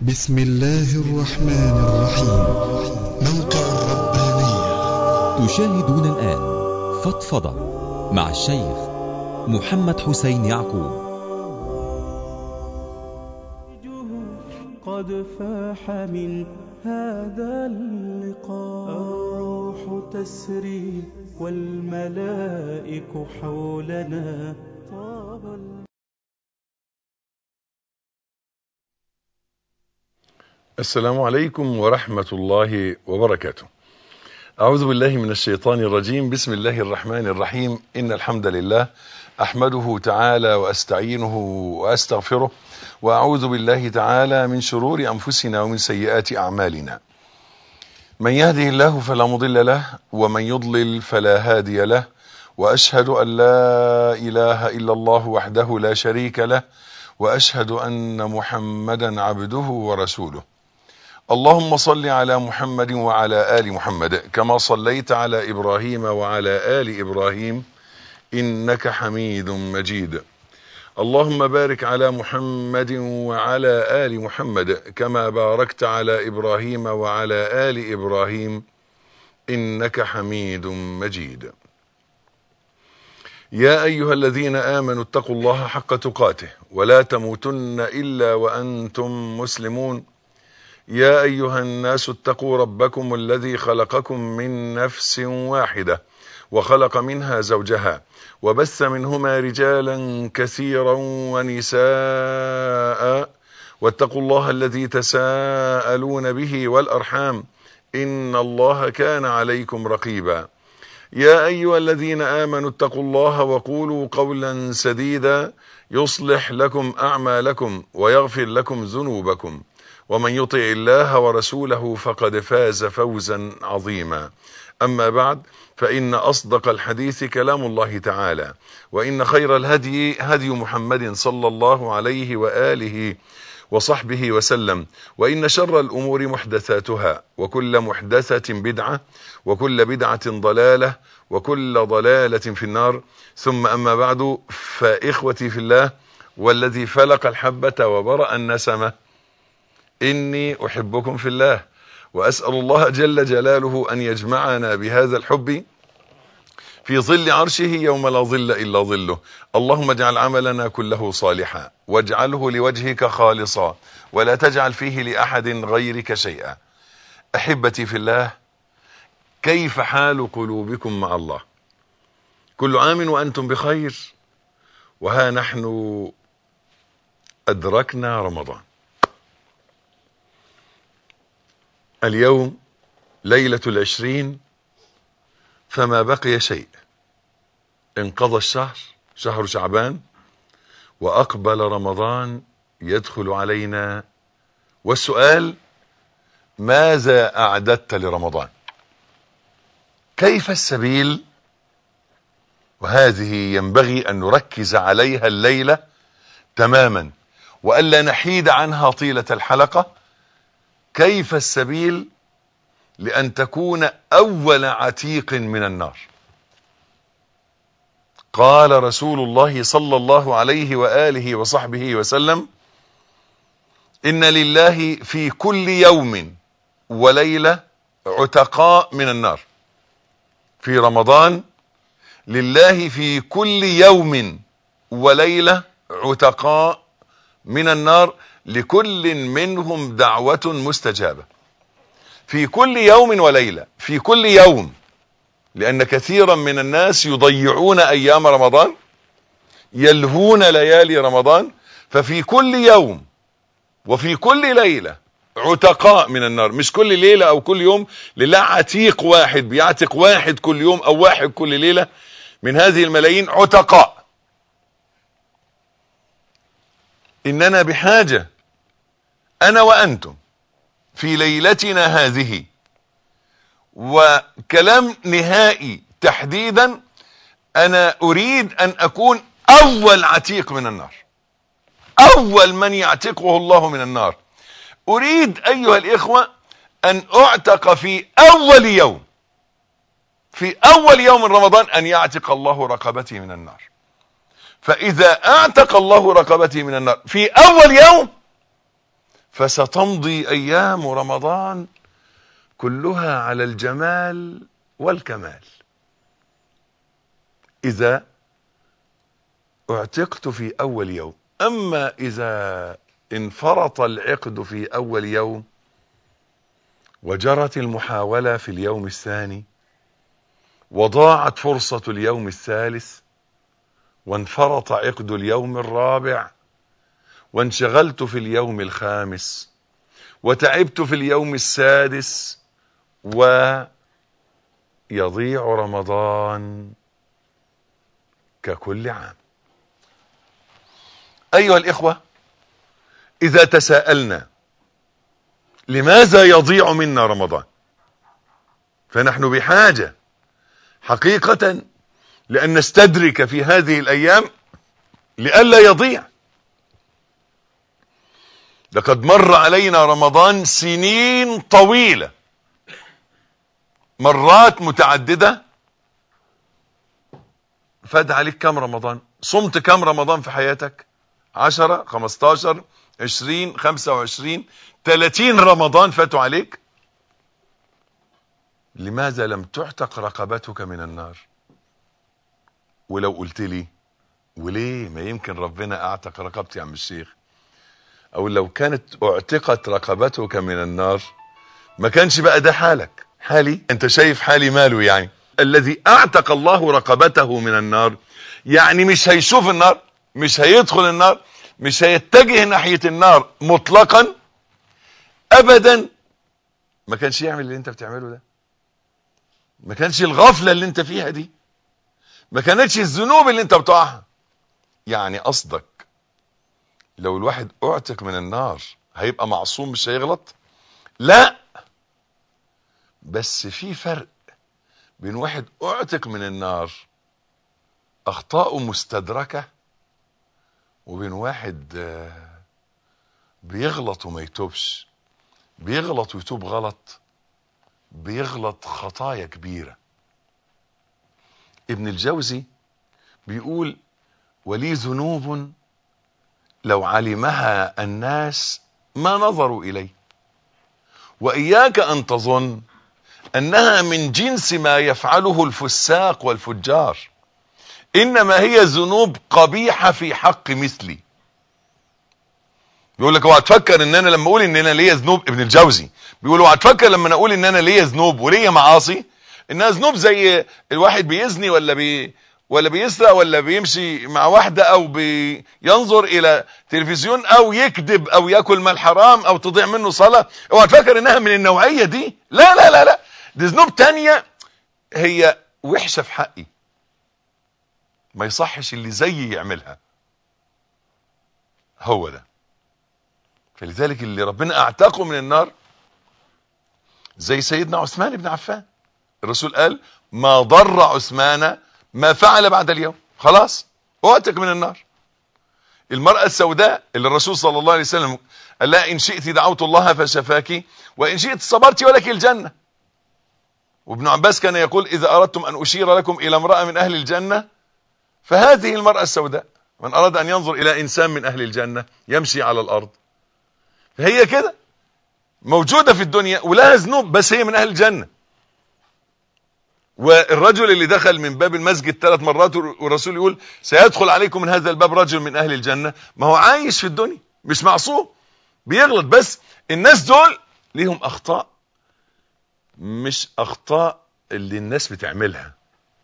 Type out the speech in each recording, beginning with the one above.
بسم الله الرحمن الرحيم موقع الربانية تشاهدون الآن فضفضة مع الشيخ محمد حسين يعقوب قد فاح من هذا اللقاء الروح تسري والملائك حولنا طاب ال- السلام عليكم ورحمة الله وبركاته أعوذ بالله من الشيطان الرجيم بسم الله الرحمن الرحيم إن الحمد لله أحمده تعالى وأستعينه وأستغفره وأعوذ بالله تعالى من شرور أنفسنا ومن سيئات أعمالنا من يهده الله فلا مضل له ومن يضلل فلا هادي له وأشهد أن لا إله إلا الله وحده لا شريك له وأشهد أن محمدا عبده ورسوله اللهم صل على محمد وعلى آل محمد كما صليت على إبراهيم وعلى آل إبراهيم إنك حميد مجيد اللهم بارك على محمد وعلى آل محمد كما باركت على إبراهيم وعلى آل إبراهيم إنك حميد مجيد يا أيها الذين آمنوا اتقوا الله حق تقاته ولا تموتن إلا وأنتم مسلمون يا أيها الناس اتقوا ربكم الذي خلقكم من نفس واحدة وخلق منها زوجها وبث منهما رجالا كثيرا ونساء واتقوا الله الذي تساءلون به والأرحام إن الله كان عليكم رقيبا يا أيها الذين آمنوا اتقوا الله وقولوا قولا سديدا يصلح لكم أعمالكم ويغفر لكم ذنوبكم ومن يطع الله ورسوله فقد فاز فوزا عظيما أما بعد فإن أصدق الحديث كلام الله تعالى وإن خير الهدي هدي محمد صلى الله عليه وآله وصحبه وسلم وإن شر الأمور محدثاتها وكل محدثة بدعة وكل بدعة ضلالة وكل ضلالة في النار ثم أما بعد فإخوتي في الله والذي فلق الحبة وبرأ النسمة إني أحبكم في الله وأسأل الله جل جلاله أن يجمعنا بهذا الحب في ظل عرشه يوم لا ظل إلا ظله اللهم اجعل عملنا كله صالحا واجعله لوجهك خالصا ولا تجعل فيه لأحد غيرك شيئا أحبتي في الله كيف حال قلوبكم مع الله كل عام وأنتم بخير وها نحن أدركنا رمضان اليوم ليلة العشرين فما بقي شيء انقضى الشهر شهر شعبان وأقبل رمضان يدخل علينا والسؤال ماذا أعددت لرمضان كيف السبيل وهذه ينبغي أن نركز عليها الليلة تماما وألا نحيد عنها طيلة الحلقة كيف السبيل لأن تكون أول عتيق من النار قال رسول الله صلى الله عليه وآله وصحبه وسلم إن لله في كل يوم وليلة عتقاء من النار في رمضان لله في كل يوم وليلة عتقاء من النار لكل منهم دعوة مستجابة في كل يوم وليلة في كل يوم لأن كثيرا من الناس يضيعون أيام رمضان يلهون ليالي رمضان ففي كل يوم وفي كل ليلة عتقاء من النار مش كل ليلة أو كل يوم لله عتيق واحد بيعتق واحد كل يوم أو واحد كل ليلة من هذه الملايين عتقاء إننا بحاجة أنا وأنتم في ليلتنا هذه وكلام نهائي تحديدا أنا أريد أن أكون أول عتيق من النار أول من يعتقه الله من النار أريد أيها الإخوة أن أعتق في أول يوم في أول يوم من رمضان أن يعتق الله رقبتي من النار فإذا أعتق الله رقبتي من النار في أول يوم فستمضي ايام رمضان كلها على الجمال والكمال اذا اعتقت في اول يوم اما اذا انفرط العقد في اول يوم وجرت المحاولة في اليوم الثاني وضاعت فرصة اليوم الثالث وانفرط عقد اليوم الرابع وانشغلت في اليوم الخامس وتعبت في اليوم السادس ويضيع رمضان ككل عام ايها الاخوة اذا تساءلنا لماذا يضيع منا رمضان فنحن بحاجة حقيقة لأن نستدرك في هذه الأيام لئلا يضيع لقد مر علينا رمضان سنين طويلة مرات متعددة فات عليك كم رمضان صمت كم رمضان في حياتك عشرة خمستاشر عشرين خمسة وعشرين تلاتين رمضان فاتوا عليك لماذا لم تعتق رقبتك من النار ولو قلت لي وليه ما يمكن ربنا اعتق رقبتي يا عم الشيخ او لو كانت اعتقت رقبتك من النار ما كانش بقى ده حالك حالي انت شايف حالي ماله يعني الذي اعتق الله رقبته من النار يعني مش هيشوف النار مش هيدخل النار مش هيتجه ناحية النار مطلقا ابدا ما كانش يعمل اللي انت بتعمله ده ما كانش الغفلة اللي انت فيها دي ما كانتش الذنوب اللي انت بتقعها يعني قصدك لو الواحد اعتق من النار هيبقى معصوم مش هيغلط لا بس في فرق بين واحد اعتق من النار اخطاؤه مستدركة وبين واحد بيغلط وما يتوبش بيغلط ويتوب غلط بيغلط خطايا كبيرة ابن الجوزي بيقول ولي ذنوب لو علمها الناس ما نظروا إليه وإياك أن تظن أنها من جنس ما يفعله الفساق والفجار إنما هي ذنوب قبيحة في حق مثلي بيقول لك اوعى تفكر ان انا لما اقول ان انا ليا ذنوب ابن الجوزي بيقول اوعى تفكر لما انا اقول ان انا ليا ذنوب وليا معاصي انها ذنوب زي الواحد بيزني ولا بي ولا بيسرق ولا بيمشي مع واحدة او بينظر الى تلفزيون او يكذب او ياكل مال حرام او تضيع منه صلاة اوعى تفكر انها من النوعية دي لا لا لا لا دي ذنوب تانية هي وحشة في حقي ما يصحش اللي زيي يعملها هو ده فلذلك اللي ربنا اعتقه من النار زي سيدنا عثمان بن عفان الرسول قال ما ضر عثمان ما فعل بعد اليوم خلاص اعتق من النار المرأة السوداء اللي الرسول صلى الله عليه وسلم قال لها ان شئت دعوت الله فشفاك وان شئت صبرت ولك الجنة وابن عباس كان يقول اذا اردتم ان اشير لكم الى امرأة من اهل الجنة فهذه المرأة السوداء من اراد ان ينظر الى انسان من اهل الجنة يمشي على الارض هي كده موجودة في الدنيا ولها ذنوب بس هي من اهل الجنة والرجل اللي دخل من باب المسجد ثلاث مرات والرسول يقول سيدخل عليكم من هذا الباب رجل من اهل الجنة ما هو عايش في الدنيا مش معصوم بيغلط بس الناس دول ليهم اخطاء مش اخطاء اللي الناس بتعملها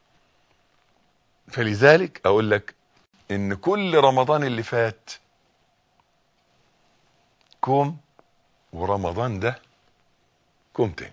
فلذلك اقول لك ان كل رمضان اللي فات كوم ورمضان ده كوم تاني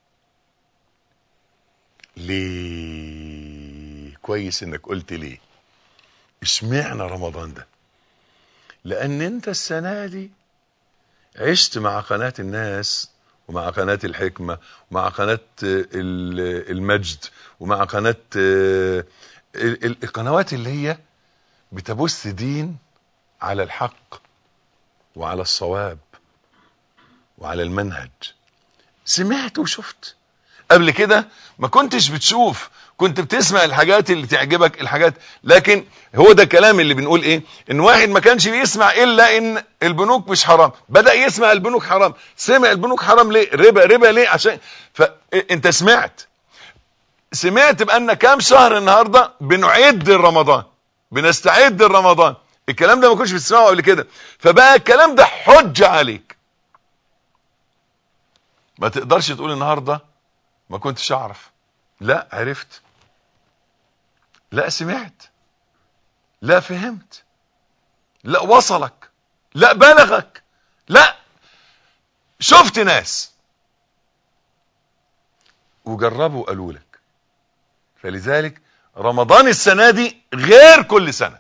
ليه كويس انك قلت ليه اشمعنى رمضان ده لان انت السنة دي عشت مع قناة الناس ومع قناة الحكمة ومع قناة المجد ومع قناة القنوات اللي هي بتبث دين على الحق وعلى الصواب وعلى المنهج سمعت وشفت قبل كده ما كنتش بتشوف كنت بتسمع الحاجات اللي تعجبك الحاجات لكن هو ده الكلام اللي بنقول ايه ان واحد ما كانش بيسمع الا ان البنوك مش حرام بدأ يسمع البنوك حرام سمع البنوك حرام ليه ربا ربا ليه عشان فانت سمعت سمعت بان كام شهر النهارده بنعد رمضان بنستعد لرمضان الكلام ده ما كنتش بتسمعه قبل كده فبقى الكلام ده حجة عليك ما تقدرش تقول النهارده ما كنتش اعرف لا عرفت لا سمعت لا فهمت لا وصلك لا بلغك لا شفت ناس وجربوا قالوا لك فلذلك رمضان السنة دي غير كل سنة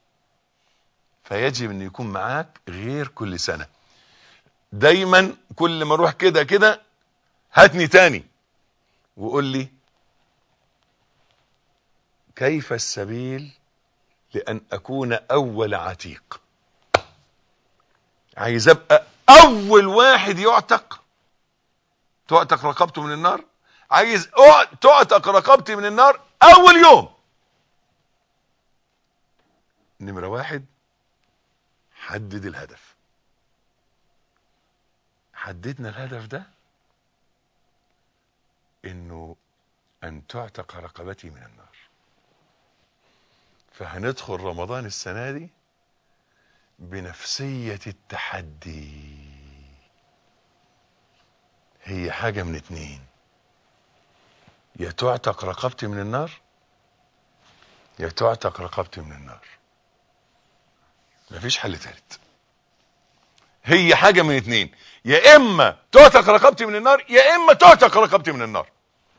فيجب ان يكون معاك غير كل سنة دايما كل ما اروح كده كده هاتني تاني وقول لي كيف السبيل لان اكون اول عتيق عايز ابقى اول واحد يعتق تعتق رقبته من النار عايز تعتق رقبتي من النار اول يوم نمرة واحد حدد الهدف حددنا الهدف ده انه ان تعتق رقبتي من النار فهندخل رمضان السنة دي بنفسية التحدي هي حاجة من اتنين يا تعتق رقبتي من النار يا تعتق رقبتي من النار مفيش حل ثالث هي حاجة من اتنين يا اما تعتق رقبتي من النار يا اما تعتق رقبتي من النار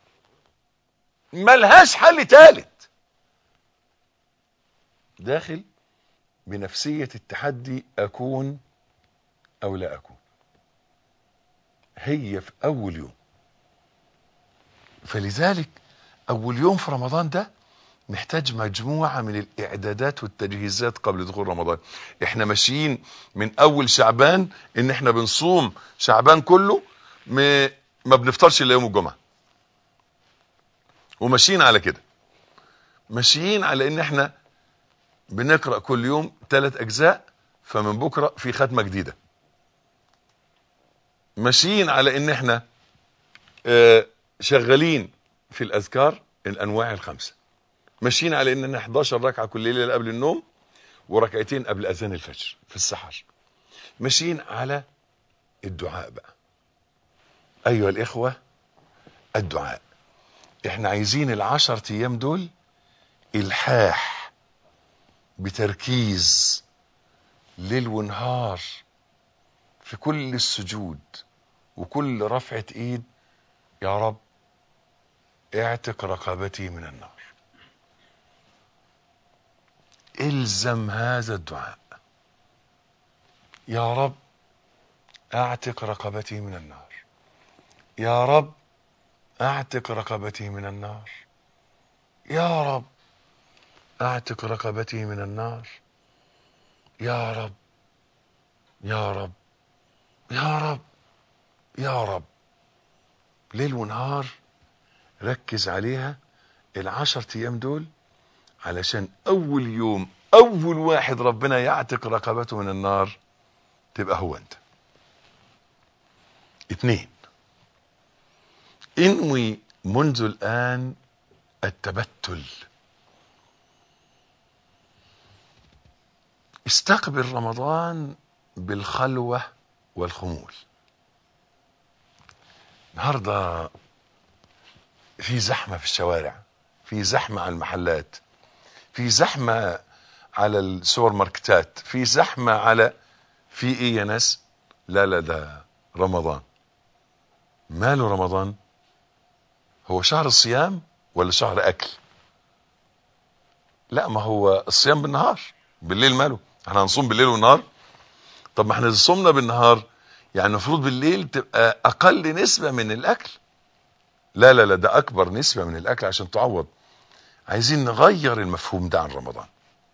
ملهاش حل ثالث داخل بنفسية التحدي اكون او لا اكون هي في اول يوم فلذلك اول يوم في رمضان ده محتاج مجموعة من الاعدادات والتجهيزات قبل دخول رمضان احنا ماشيين من اول شعبان ان احنا بنصوم شعبان كله ما, ما بنفطرش الا يوم الجمعة وماشيين على كده ماشيين على ان احنا بنقرأ كل يوم ثلاث اجزاء فمن بكرة في ختمة جديدة ماشيين على ان احنا اه شغالين في الاذكار الانواع الخمسه ماشيين على اننا 11 ركعه كل ليله قبل النوم وركعتين قبل اذان الفجر في السحر ماشيين على الدعاء بقى ايها الاخوه الدعاء احنا عايزين العشر ايام دول الحاح بتركيز ليل ونهار في كل السجود وكل رفعه ايد يا رب اعتق رقبتي من النار الزم هذا الدعاء يا رب اعتق رقبتي من النار يا رب اعتق رقبتي من النار يا رب اعتق رقبتي من النار يا رب يا رب يا رب يا رب ليل ونهار ركز عليها العشر ايام دول علشان اول يوم اول واحد ربنا يعتق رقبته من النار تبقى هو انت اتنين انوي منذ الان التبتل استقبل رمضان بالخلوة والخمول النهارده في زحمة في الشوارع في زحمة على المحلات في زحمة على السوبر ماركتات في زحمة على في ايه يا ناس لا لا ده رمضان ماله رمضان هو شهر الصيام ولا شهر اكل لا ما هو الصيام بالنهار بالليل ماله احنا هنصوم بالليل والنهار طب ما احنا صومنا بالنهار يعني المفروض بالليل تبقى اقل نسبة من الاكل لا لا لا ده اكبر نسبة من الاكل عشان تعوض عايزين نغير المفهوم ده عن رمضان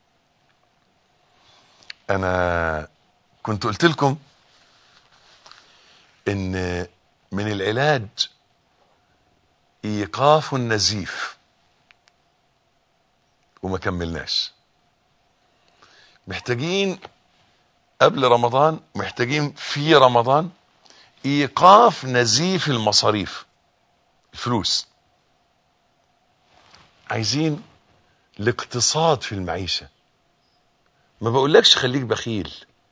انا كنت قلت لكم ان من العلاج ايقاف النزيف وما كملناش محتاجين قبل رمضان محتاجين في رمضان ايقاف نزيف المصاريف الفلوس عايزين الاقتصاد في المعيشة ما بقولكش خليك بخيل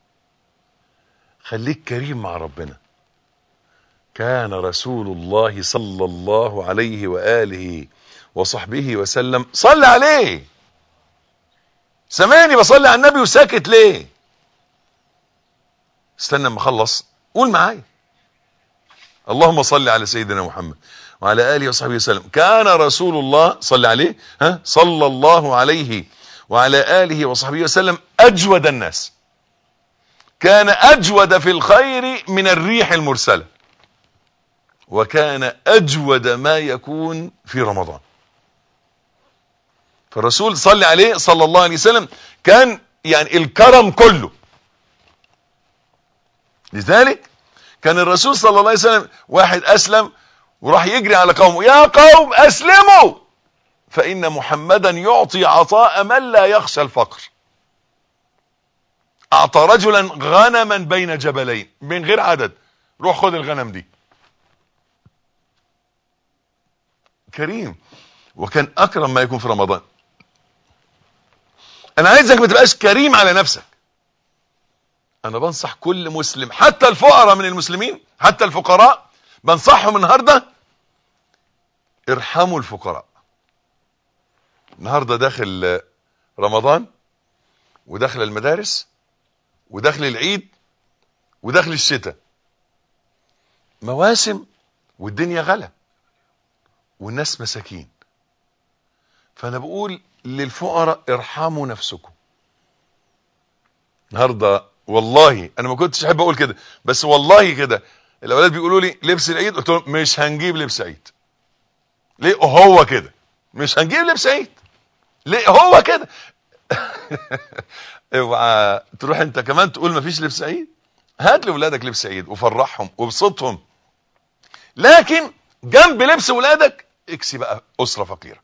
خليك كريم مع ربنا كان رسول الله صلى الله عليه وآله وصحبه وسلم صلى عليه سمعني بصلي على النبي وساكت ليه استنى اما اخلص قول معايا اللهم صل على سيدنا محمد وعلى اله وصحبه وسلم كان رسول الله صلى عليه ها صلى الله عليه وعلى اله وصحبه وسلم اجود الناس كان اجود في الخير من الريح المرسله وكان اجود ما يكون في رمضان فالرسول صلى عليه صلى الله عليه وسلم كان يعني الكرم كله لذلك كان الرسول صلى الله عليه وسلم واحد اسلم وراح يجري على قومه يا قوم اسلموا فان محمدا يعطي عطاء من لا يخشى الفقر اعطى رجلا غنما بين جبلين من غير عدد روح خد الغنم دي كريم وكان اكرم ما يكون في رمضان انا عايزك ما تبقاش كريم على نفسك انا بنصح كل مسلم حتى الفقراء من المسلمين حتى الفقراء بنصحهم النهارده ارحموا الفقراء النهارده داخل رمضان وداخل المدارس وداخل العيد وداخل الشتاء مواسم والدنيا غلا والناس مساكين فانا بقول للفقراء ارحموا نفسكم النهارده والله انا ما كنتش احب اقول كده بس والله كده الاولاد بيقولوا لي لبس العيد قلت لهم مش هنجيب لبس عيد ليه هو كده مش هنجيب لبس عيد ليه هو كده اوعى تروح انت كمان تقول ما فيش لبس عيد هات لاولادك لبس عيد وفرحهم وابسطهم لكن جنب لبس ولادك اكسي بقى اسره فقيره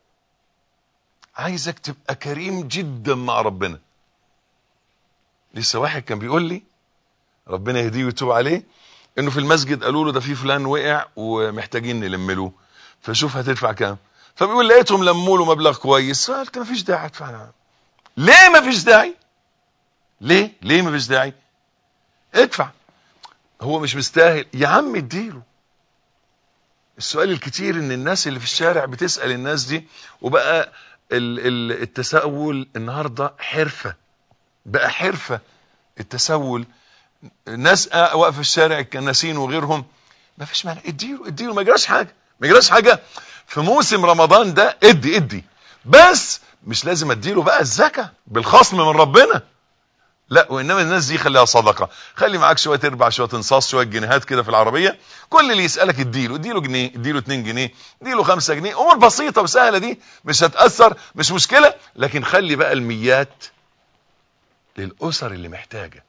عايزك تبقى كريم جدا مع ربنا لسه واحد كان بيقول لي ربنا يهديه ويتوب عليه انه في المسجد قالوا له ده في فلان وقع ومحتاجين نلم له فشوف هتدفع كام فبيقول لقيتهم لموا له مبلغ كويس فقلت ما فيش داعي ادفع ليه ما فيش داعي ليه ليه ما فيش داعي ادفع هو مش مستاهل يا عم اديله السؤال الكتير ان الناس اللي في الشارع بتسأل الناس دي وبقى ال ال التساؤل النهارده حرفه بقى حرفه التسول ناس واقفه في الشارع الكناسين وغيرهم ما فيش مانع اديله اديله ما يجراش حاجه ما يجراش حاجه في موسم رمضان ده ادي ادي بس مش لازم اديله بقى الزكاه بالخصم من ربنا لا وانما الناس دي خليها صدقه خلي معاك شويه اربع شويه انصاص شويه جنيهات كده في العربيه كل اللي يسالك اديله اديله جنيه اديله 2 جنيه اديله 5 جنيه امور بسيطه وسهله دي مش هتاثر مش مشكله لكن خلي بقى الميات للاسر اللي محتاجه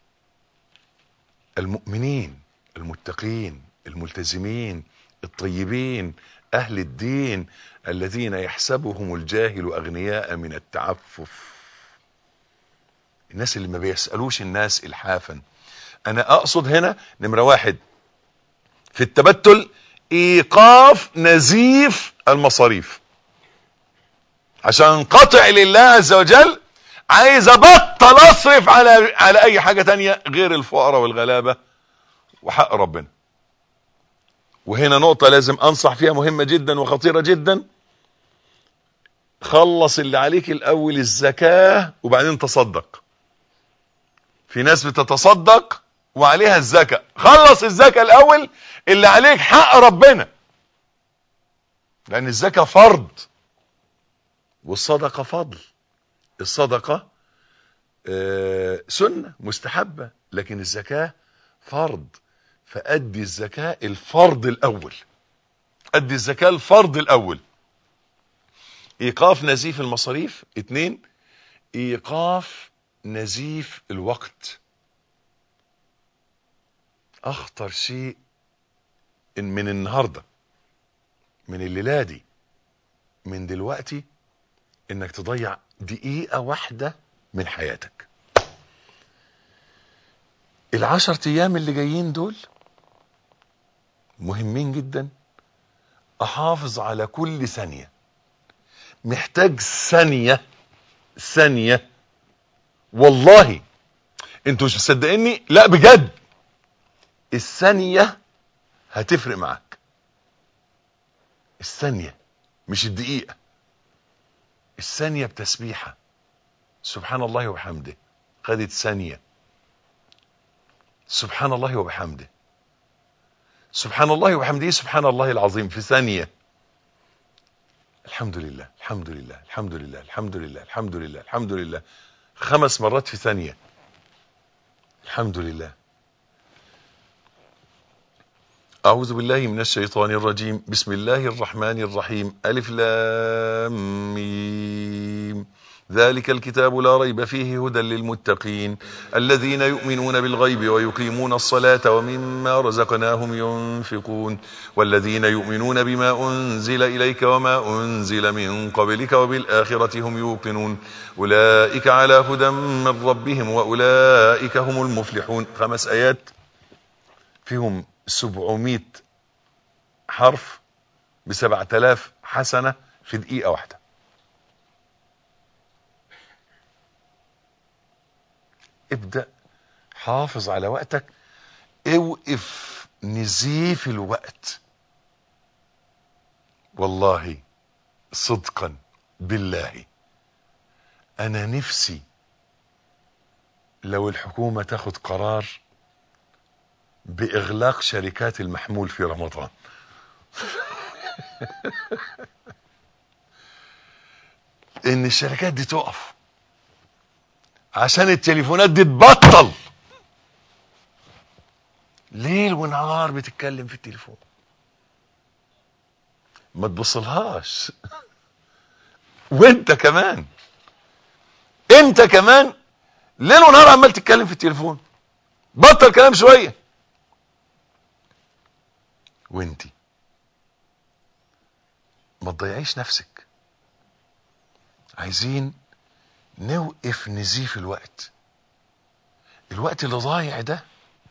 المؤمنين المتقين الملتزمين الطيبين اهل الدين الذين يحسبهم الجاهل اغنياء من التعفف الناس اللي ما بيسألوش الناس الحافا انا اقصد هنا نمرة واحد في التبتل ايقاف نزيف المصاريف عشان انقطع لله عز وجل عايز ابطل اصرف على على اي حاجة تانية غير الفقراء والغلابة وحق ربنا وهنا نقطة لازم انصح فيها مهمة جدا وخطيرة جدا خلص اللي عليك الاول الزكاة وبعدين تصدق في ناس بتتصدق وعليها الزكاة خلص الزكاة الاول اللي عليك حق ربنا لان الزكاة فرض والصدقة فضل الصدقة آه سنة مستحبة لكن الزكاة فرض فأدي الزكاة الفرض الأول أدي الزكاة الفرض الأول إيقاف نزيف المصاريف اتنين إيقاف نزيف الوقت أخطر شيء من النهاردة من الليلة دي من دلوقتي انك تضيع دقيقة واحدة من حياتك العشر ايام اللي جايين دول مهمين جدا احافظ على كل ثانية محتاج ثانية ثانية والله انتوا مش مصدقيني لا بجد الثانية هتفرق معاك الثانية مش الدقيقة الثانية بتسبيحة سبحان الله وبحمده خدت ثانية سبحان الله وبحمده سبحان الله وبحمده سبحان الله العظيم في ثانية الحمد لله الحمد لله الحمد لله الحمد لله الحمد لله الحمد لله خمس مرات في ثانية الحمد لله أعوذ بالله من الشيطان الرجيم بسم الله الرحمن الرحيم ألف لام ميم ذلك الكتاب لا ريب فيه هدى للمتقين الذين يؤمنون بالغيب ويقيمون الصلاة ومما رزقناهم ينفقون والذين يؤمنون بما أنزل إليك وما أنزل من قبلك وبالآخرة هم يوقنون أولئك على هدى من ربهم وأولئك هم المفلحون خمس آيات فيهم سبعمائة حرف بسبعة آلاف حسنة في دقيقة واحدة ابدأ حافظ على وقتك اوقف نزيف الوقت والله صدقا بالله انا نفسي لو الحكومة تاخد قرار باغلاق شركات المحمول في رمضان ان الشركات دي تقف عشان التليفونات دي تبطل ليل ونهار بتتكلم في التليفون ما تبصلهاش وانت كمان انت كمان ليل ونهار عمال تتكلم في التليفون بطل كلام شويه وانتي ما تضيعيش نفسك عايزين نوقف نزيف الوقت الوقت اللي ضايع ده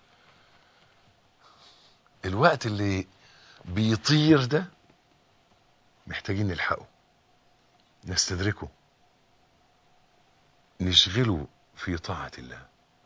الوقت اللي بيطير ده محتاجين نلحقه نستدركه نشغله في طاعة الله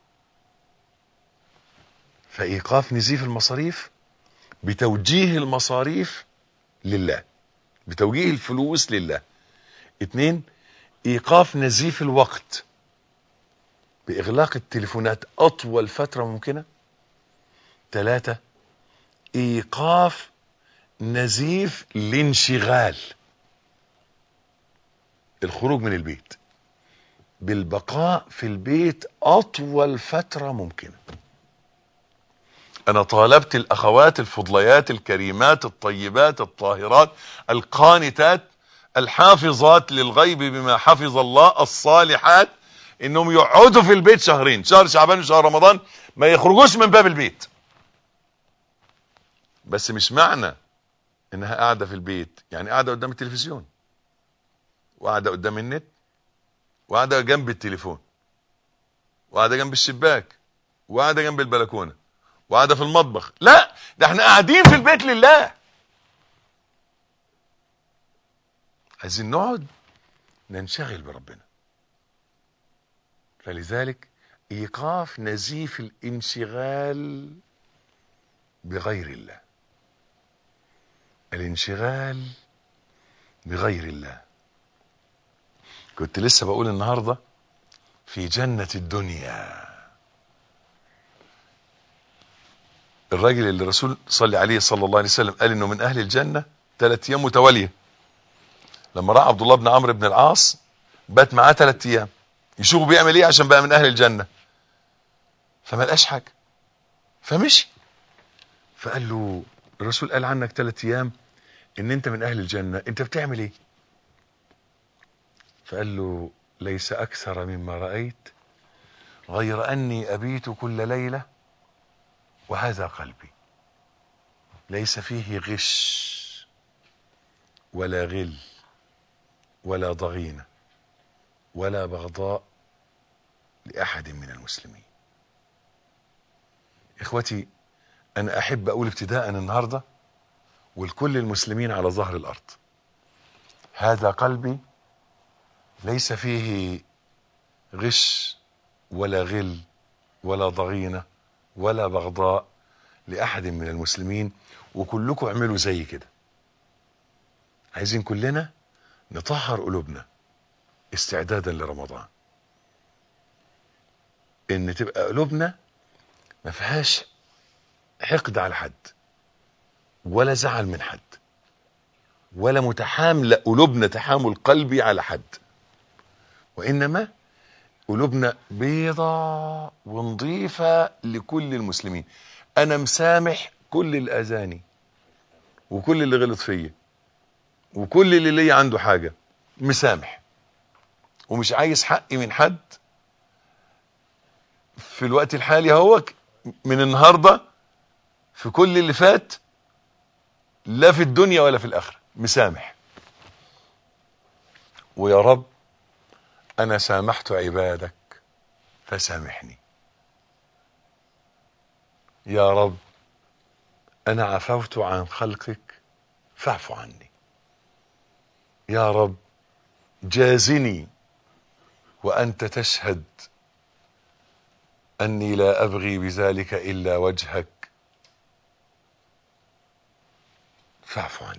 فإيقاف نزيف المصاريف بتوجيه المصاريف لله بتوجيه الفلوس لله اتنين ايقاف نزيف الوقت باغلاق التليفونات اطول فترة ممكنة ثلاثة ايقاف نزيف الانشغال الخروج من البيت بالبقاء في البيت اطول فترة ممكنة انا طالبت الاخوات الفضليات الكريمات الطيبات الطاهرات القانتات الحافظات للغيب بما حفظ الله الصالحات انهم يقعدوا في البيت شهرين شهر شعبان وشهر رمضان ما يخرجوش من باب البيت بس مش معنى انها قاعدة في البيت يعني قاعدة قدام التلفزيون وقاعدة قدام النت وقاعدة جنب التليفون وقاعدة جنب الشباك وقاعدة جنب البلكونة وقاعدة في المطبخ لا ده احنا قاعدين في البيت لله عايزين نقعد ننشغل بربنا فلذلك ايقاف نزيف الانشغال بغير الله الانشغال بغير الله كنت لسه بقول النهارده في جنة الدنيا الراجل اللي الرسول صلى عليه صلى الله عليه وسلم قال انه من اهل الجنة ثلاث ايام متواليه لما راح عبد الله بن عمرو بن العاص بات معاه ثلاث ايام يشوفوا بيعمل ايه عشان بقى من اهل الجنه فما لقاش حاجه فمشي فقال له الرسول قال عنك ثلاث ايام ان انت من اهل الجنه انت بتعمل ايه فقال له ليس اكثر مما رايت غير اني ابيت كل ليله وهذا قلبي ليس فيه غش ولا غل ولا ضغينة ولا بغضاء لأحد من المسلمين إخوتي أنا أحب أقول ابتداء النهاردة ولكل المسلمين على ظهر الأرض هذا قلبي ليس فيه غش ولا غل ولا ضغينة ولا بغضاء لأحد من المسلمين وكلكم اعملوا زي كده عايزين كلنا نطهر قلوبنا استعدادا لرمضان ان تبقى قلوبنا ما فيهاش حقد على حد ولا زعل من حد ولا متحاملة قلوبنا تحامل قلبي على حد وإنما قلوبنا بيضة ونظيفة لكل المسلمين أنا مسامح كل الأذاني وكل اللي غلط فيا وكل اللي ليا عنده حاجة مسامح ومش عايز حقي من حد في الوقت الحالي هو من النهاردة في كل اللي فات لا في الدنيا ولا في الآخرة مسامح ويا رب أنا سامحت عبادك فسامحني يا رب أنا عفوت عن خلقك فاعف عني يا رب جازني وأنت تشهد أني لا أبغي بذلك إلا وجهك فاعف عني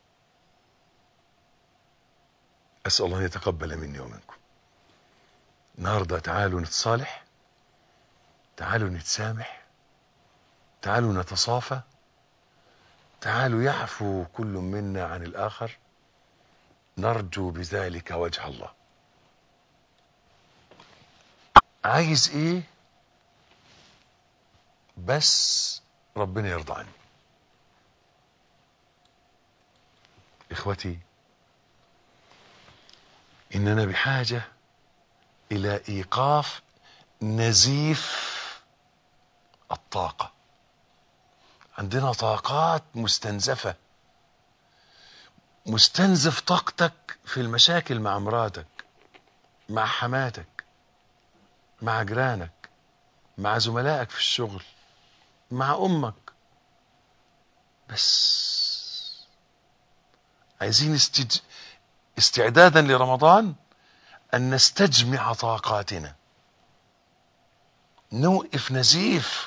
أسأل الله أن يتقبل مني ومنكم النهاردة تعالوا نتصالح تعالوا نتسامح تعالوا نتصافى تعالوا يعفو كل منا عن الآخر نرجو بذلك وجه الله عايز ايه بس ربنا يرضى عني اخوتي اننا بحاجة الى ايقاف نزيف الطاقة عندنا طاقات مستنزفة مستنزف طاقتك في المشاكل مع مراتك مع حماتك مع جيرانك مع زملائك في الشغل مع امك بس عايزين استج... استعدادا لرمضان ان نستجمع طاقاتنا نوقف نزيف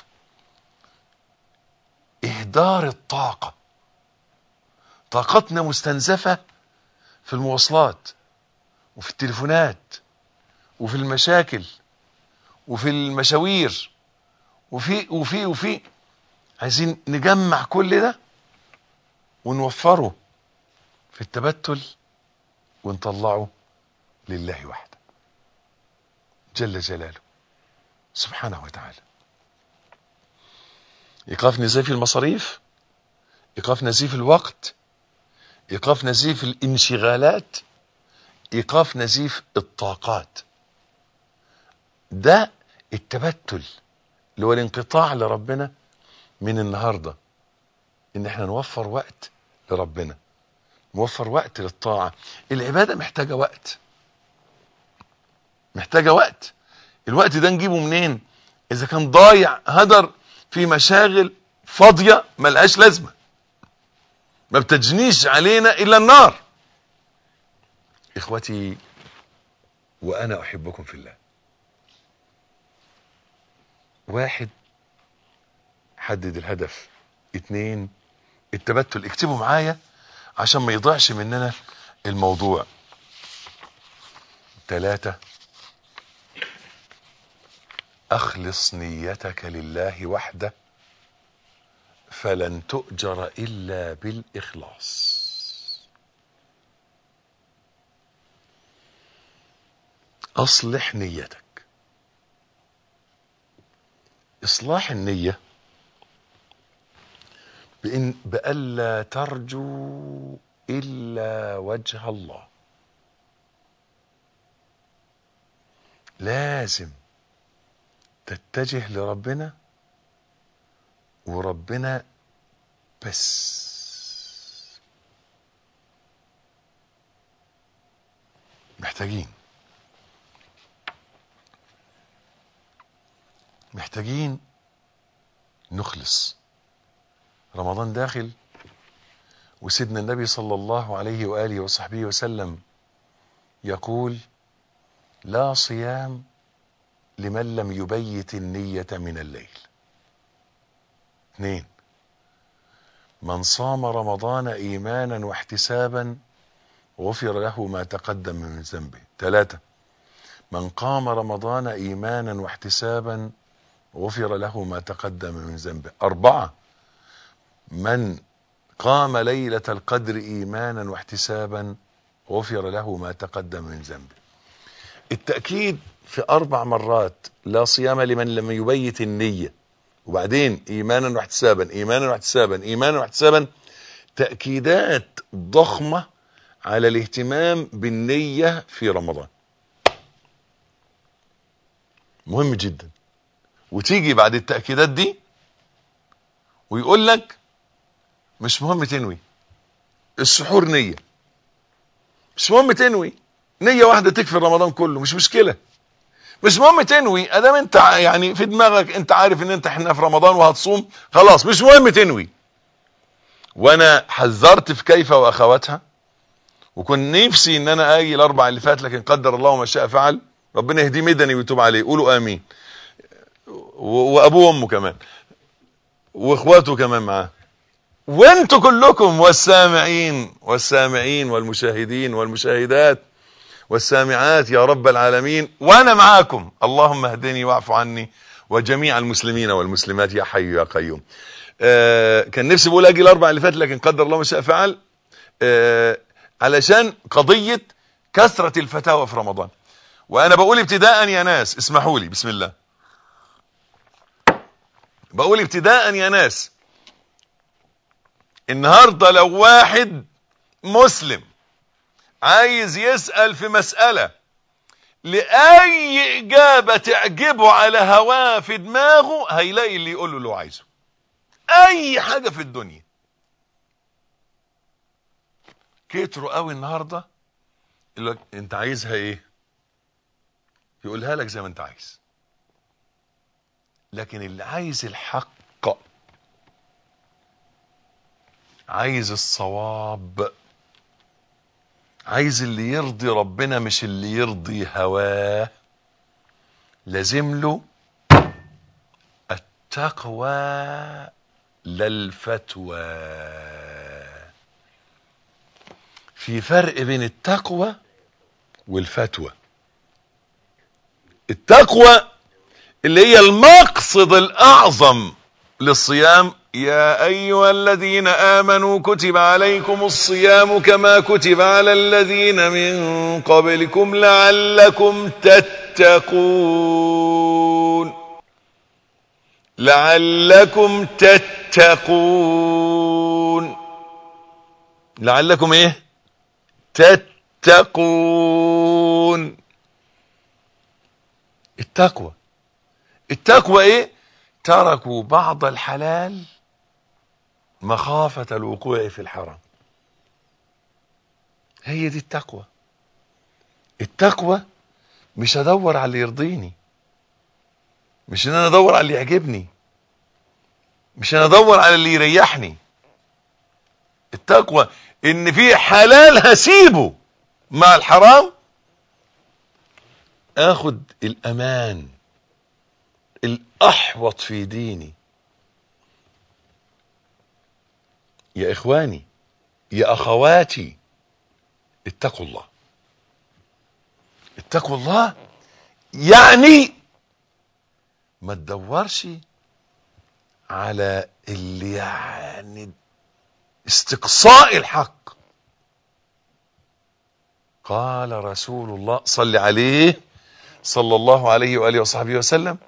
اهدار الطاقة طاقتنا مستنزفة في المواصلات وفي التليفونات وفي المشاكل وفي المشاوير وفي وفي وفي عايزين نجمع كل ده ونوفره في التبتل ونطلعه لله وحده جل جلاله سبحانه وتعالى ايقاف نزيف المصاريف ايقاف نزيف الوقت ايقاف نزيف الانشغالات ايقاف نزيف الطاقات ده التبتل اللي هو الانقطاع لربنا من النهارده ان احنا نوفر وقت لربنا نوفر وقت للطاعه العباده محتاجه وقت محتاجه وقت الوقت ده نجيبه منين اذا كان ضايع هدر في مشاغل فاضيه ملهاش لازمه ما بتجنيش علينا الا النار اخوتي وانا احبكم في الله واحد حدد الهدف اتنين التبتل اكتبوا معايا عشان ما يضيعش مننا الموضوع تلاتة اخلص نيتك لله وحده فلن تؤجر الا بالاخلاص اصلح نيتك اصلاح النية بإن بألا ترجو إلا وجه الله لازم تتجه لربنا وربنا بس محتاجين محتاجين نخلص رمضان داخل وسيدنا النبي صلى الله عليه وآله وصحبه وسلم يقول لا صيام لمن لم يبيت النية من الليل اثنين من صام رمضان ايمانا واحتسابا غفر له ما تقدم من ذنبه ثلاثة من قام رمضان ايمانا واحتسابا غفر له ما تقدم من ذنبه أربعة من قام ليلة القدر ايمانا واحتسابا غفر له ما تقدم من ذنبه التأكيد في أربع مرات لا صيام لمن لم يبيت النية وبعدين إيمانا واحتسابا إيمانا واحتسابا إيمانا واحتسابا تأكيدات ضخمة على الاهتمام بالنية في رمضان مهم جدا وتيجي بعد التأكيدات دي ويقول لك مش مهم تنوي السحور نية مش مهم تنوي نية واحدة تكفي رمضان كله مش مشكلة مش مهم تنوي ادام انت يعني في دماغك انت عارف ان انت احنا في رمضان وهتصوم خلاص مش مهم تنوي وانا حذرت في كيف واخواتها وكنت نفسي ان انا اجي الاربع اللي فات لكن قدر الله ما شاء فعل ربنا يهديه مدني ويتوب عليه قولوا امين وابوه وامه كمان واخواته كمان معاه وانتوا كلكم والسامعين والسامعين والمشاهدين والمشاهدات والسامعات يا رب العالمين وانا معاكم اللهم اهدني واعف عني وجميع المسلمين والمسلمات يا حي يا قيوم آه كان نفسي بقول اجي الاربع اللي فات لكن قدر الله ما شاء فعل آه علشان قضية كثرة الفتاوى في رمضان وانا بقول ابتداء يا ناس اسمحوا لي بسم الله بقول ابتداء يا ناس النهاردة لو واحد مسلم عايز يسأل في مسألة لأي إجابة تعجبه على هواه في دماغه هيلاقي اللي يقول له اللي هو عايزه أي حاجة في الدنيا كتروا قوي النهاردة يقول لك أنت عايزها إيه يقولها لك زي ما أنت عايز لكن اللي عايز الحق عايز الصواب عايز اللي يرضي ربنا مش اللي يرضي هواه لازم له التقوى لا الفتوى في فرق بين التقوى والفتوى التقوى اللي هي المقصد الاعظم للصيام يا ايها الذين امنوا كتب عليكم الصيام كما كتب على الذين من قبلكم لعلكم تتقون لعلكم تتقون لعلكم ايه تتقون التقوى التقوى ايه تركوا بعض الحلال مخافة الوقوع في الحرام هي دي التقوى التقوى مش ادور على اللي يرضيني مش ان انا ادور على اللي يعجبني مش انا ادور على اللي يريحني التقوى ان في حلال هسيبه مع الحرام اخد الامان الاحوط في ديني يا اخواني يا اخواتي اتقوا الله اتقوا الله يعني ما تدورش على اللي يعني استقصاء الحق قال رسول الله صل عليه صلى الله عليه وآله وصحبه وسلم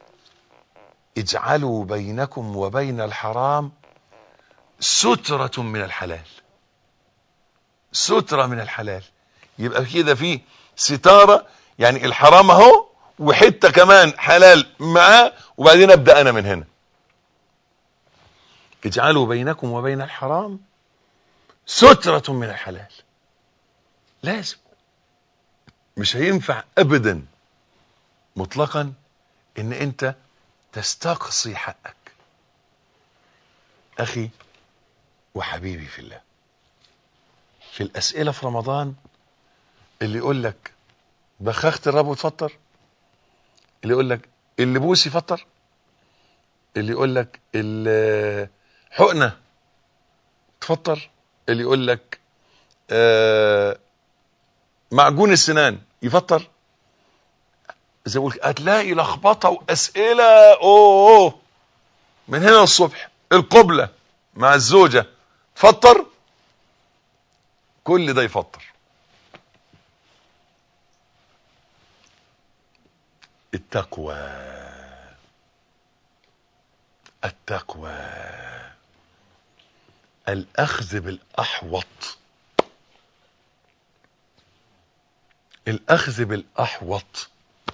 اجعلوا بينكم وبين الحرام سترة من الحلال سترة من الحلال يبقى كده في ستارة يعني الحرام اهو وحتة كمان حلال معاه وبعدين ابدأ انا من هنا اجعلوا بينكم وبين الحرام سترة من الحلال لازم مش هينفع ابدا مطلقا ان انت تستقصي حقك اخي وحبيبي في الله في الاسئله في رمضان اللي يقول لك بخاخة الرب وتفطر اللي يقول لك اللي بوس يفطر اللي يقول لك الحقنه تفطر اللي يقول لك آه معجون السنان يفطر زي ما بقول هتلاقي لخبطه واسئله اوه, أوه من هنا للصبح القبله مع الزوجه تفطر كل ده يفطر التقوى التقوى الاخذ بالاحوط الاخذ بالاحوط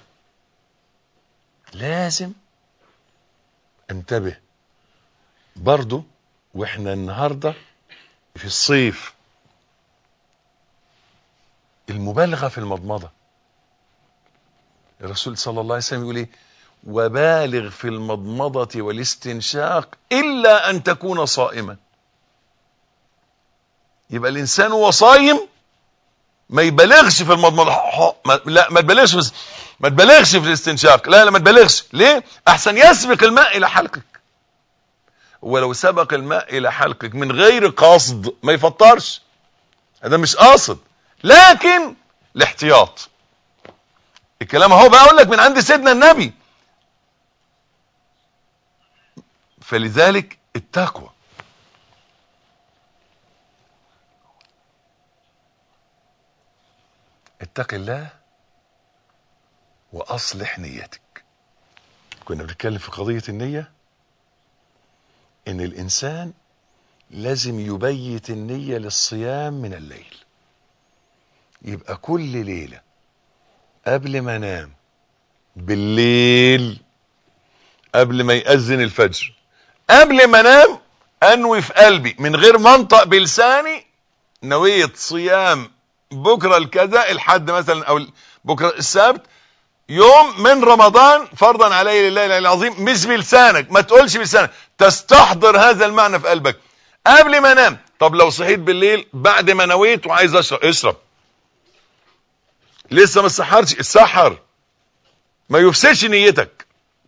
لازم انتبه برضو واحنا النهاردة في الصيف المبالغة في المضمضة الرسول صلى الله عليه وسلم يقول ايه وبالغ في المضمضة والاستنشاق إلا أن تكون صائما يبقى الإنسان وهو صايم ما يبالغش في المضمضة ما لا ما تبالغش بس ما تبالغش في الاستنشاق لا لا ما تبالغش ليه احسن يسبق الماء الى حلقك ولو سبق الماء الى حلقك من غير قصد ما يفطرش هذا مش قاصد لكن الاحتياط الكلام اهو بقول لك من عند سيدنا النبي فلذلك التقوى اتق الله واصلح نيتك كنا بنتكلم في قضية النية ان الانسان لازم يبيت النية للصيام من الليل يبقى كل ليلة قبل ما انام بالليل قبل ما يأذن الفجر قبل ما انام انوي في قلبي من غير منطق بلساني نوية صيام بكرة الكذا الحد مثلا او بكرة السبت يوم من رمضان فرضا علي لله العظيم مش بلسانك ما تقولش بلسانك تستحضر هذا المعنى في قلبك قبل ما انام طب لو صحيت بالليل بعد ما نويت وعايز اشرب اشرب لسه ما سحرتش السحر ما يفسدش نيتك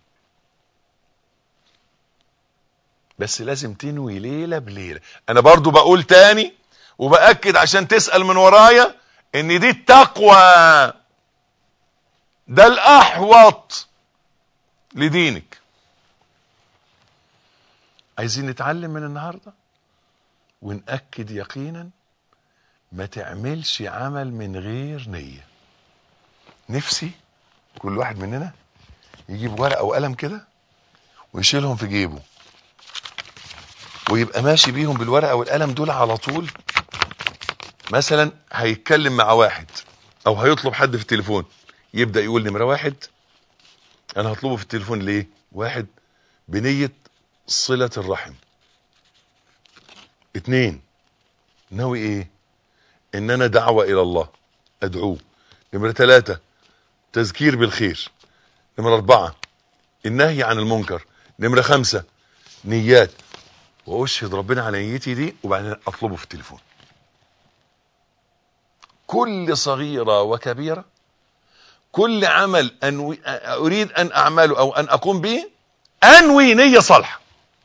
بس لازم تنوي ليلة بليلة انا برضو بقول تاني وبأكد عشان تسأل من ورايا ان دي التقوى ده الاحوط لدينك عايزين نتعلم من النهاردة ونأكد يقينا ما تعملش عمل من غير نية نفسي كل واحد مننا يجيب ورقة وقلم كده ويشيلهم في جيبه ويبقى ماشي بيهم بالورقة والقلم دول على طول مثلا هيتكلم مع واحد او هيطلب حد في التليفون يبدأ يقول نمرة واحد انا هطلبه في التليفون ليه واحد بنية صلة الرحم اتنين ناوي ايه ان انا دعوة الى الله ادعوه نمرة ثلاثة تذكير بالخير نمرة اربعة النهي عن المنكر نمرة خمسة نيات واشهد ربنا على نيتي دي وبعدين اطلبه في التليفون كل صغيرة وكبيرة كل عمل أنوي أريد أن أعمله أو أن أقوم به أنوي نية صالحة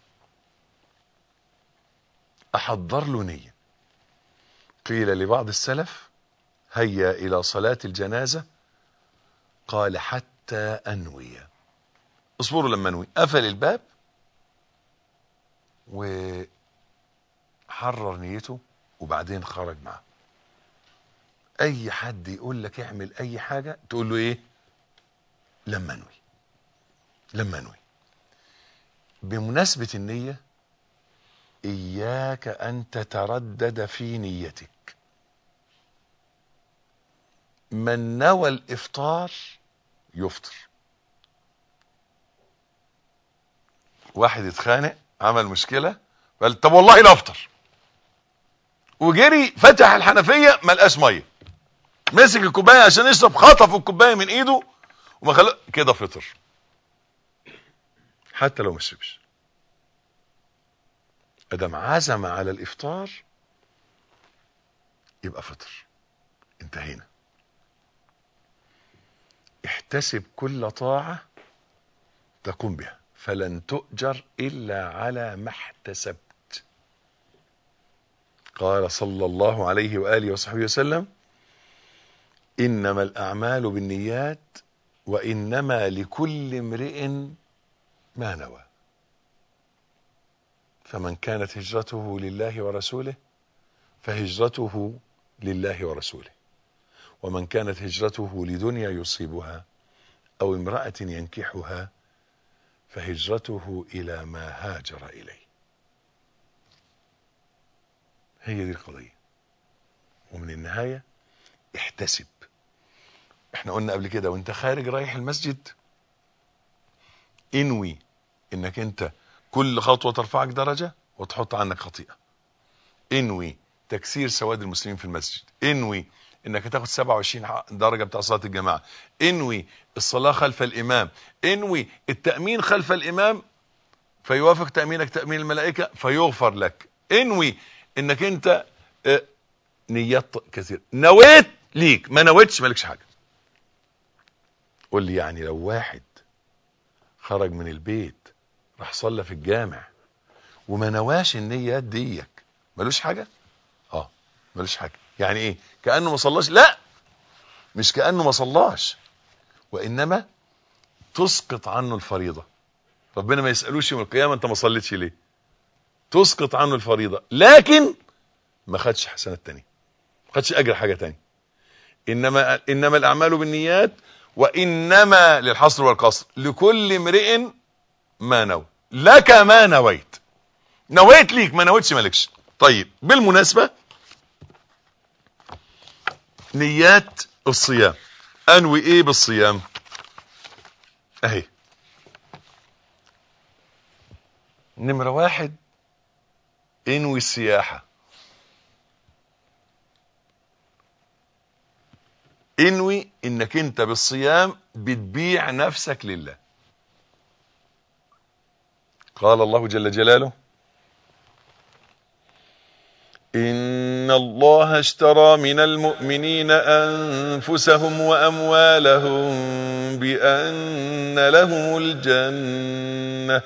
أحضر له نية قيل لبعض السلف هيا إلى صلاة الجنازة قال حتى أنوي اصبروا لما أنوي قفل الباب وحرر نيته وبعدين خرج معه اي حد يقول لك اعمل اي حاجة تقول له ايه لما انوي لما انوي بمناسبة النية اياك ان تتردد في نيتك من نوى الافطار يفطر واحد اتخانق عمل مشكلة قال طب والله لا افطر وجري فتح الحنفية ما لقاش ميه مسك الكوبايه عشان يشرب خطف الكوبايه من ايده وما خلق كده فطر حتى لو ما شربش ادم عزم على الافطار يبقى فطر انتهينا احتسب كل طاعه تقوم بها فلن تؤجر الا على ما احتسبت قال صلى الله عليه واله وصحبه وسلم انما الاعمال بالنيات وانما لكل امرئ ما نوى فمن كانت هجرته لله ورسوله فهجرته لله ورسوله ومن كانت هجرته لدنيا يصيبها او امراه ينكحها فهجرته الى ما هاجر اليه هي دي القضيه ومن النهايه احتسب احنا قلنا قبل كده وانت خارج رايح المسجد انوي انك انت كل خطوه ترفعك درجه وتحط عنك خطيئه انوي تكسير سواد المسلمين في المسجد انوي انك تاخد 27 درجه بتاع صلاه الجماعه انوي الصلاه خلف الامام انوي التامين خلف الامام فيوافق تامينك تامين الملائكه فيغفر لك انوي انك انت اه نيات كثير نويت ليك ما نويتش مالكش حاجه قول لي يعني لو واحد خرج من البيت راح صلى في الجامع وما نواش النيات ديك ملوش حاجه اه ملوش حاجه يعني ايه كانه ما صلاش لا مش كانه ما صلاش وانما تسقط عنه الفريضه ربنا ما يسالوش يوم القيامه انت ما صليتش ليه تسقط عنه الفريضه لكن ما خدش حسنات تانية ما خدش اجر حاجه تانية انما انما الاعمال بالنيات وانما للحصر والقصر لكل امرئ ما نوى لك ما نويت نويت ليك ما نويتش مالكش طيب بالمناسبة نيات الصيام انوي ايه بالصيام اهي نمرة واحد انوي السياحة انوي انك انت بالصيام بتبيع نفسك لله قال الله جل جلاله إن الله اشترى من المؤمنين أنفسهم وأموالهم بأن لهم الجنة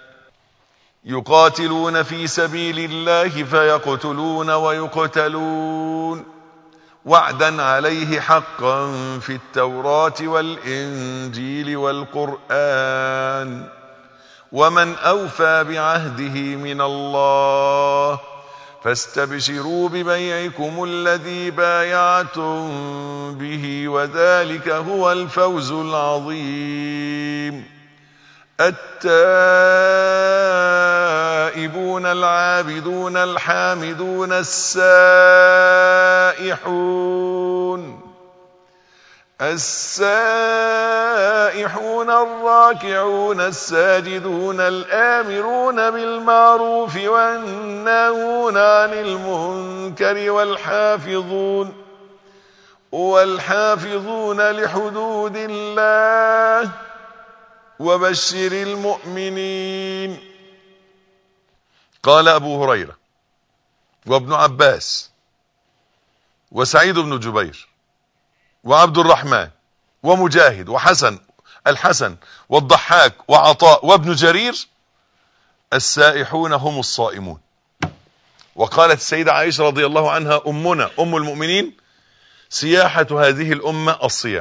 يقاتلون في سبيل الله فيقتلون ويقتلون وعدا عليه حقا في التوراة والإنجيل والقرآن ومن أوفى بعهده من الله فاستبشروا ببيعكم الذي بايعتم به وذلك هو الفوز العظيم التائبون العابدون الحامدون السائحون السائحون الراكعون الساجدون الآمرون بالمعروف والناهون عن المنكر والحافظون والحافظون لحدود الله وبشر المؤمنين قال أبو هريرة وابن عباس وسعيد بن جبير وعبد الرحمن ومجاهد وحسن الحسن والضحاك وعطاء وابن جرير السائحون هم الصائمون وقالت السيدة عائشة رضي الله عنها أمنا أم المؤمنين سياحة هذه الأمة الصيام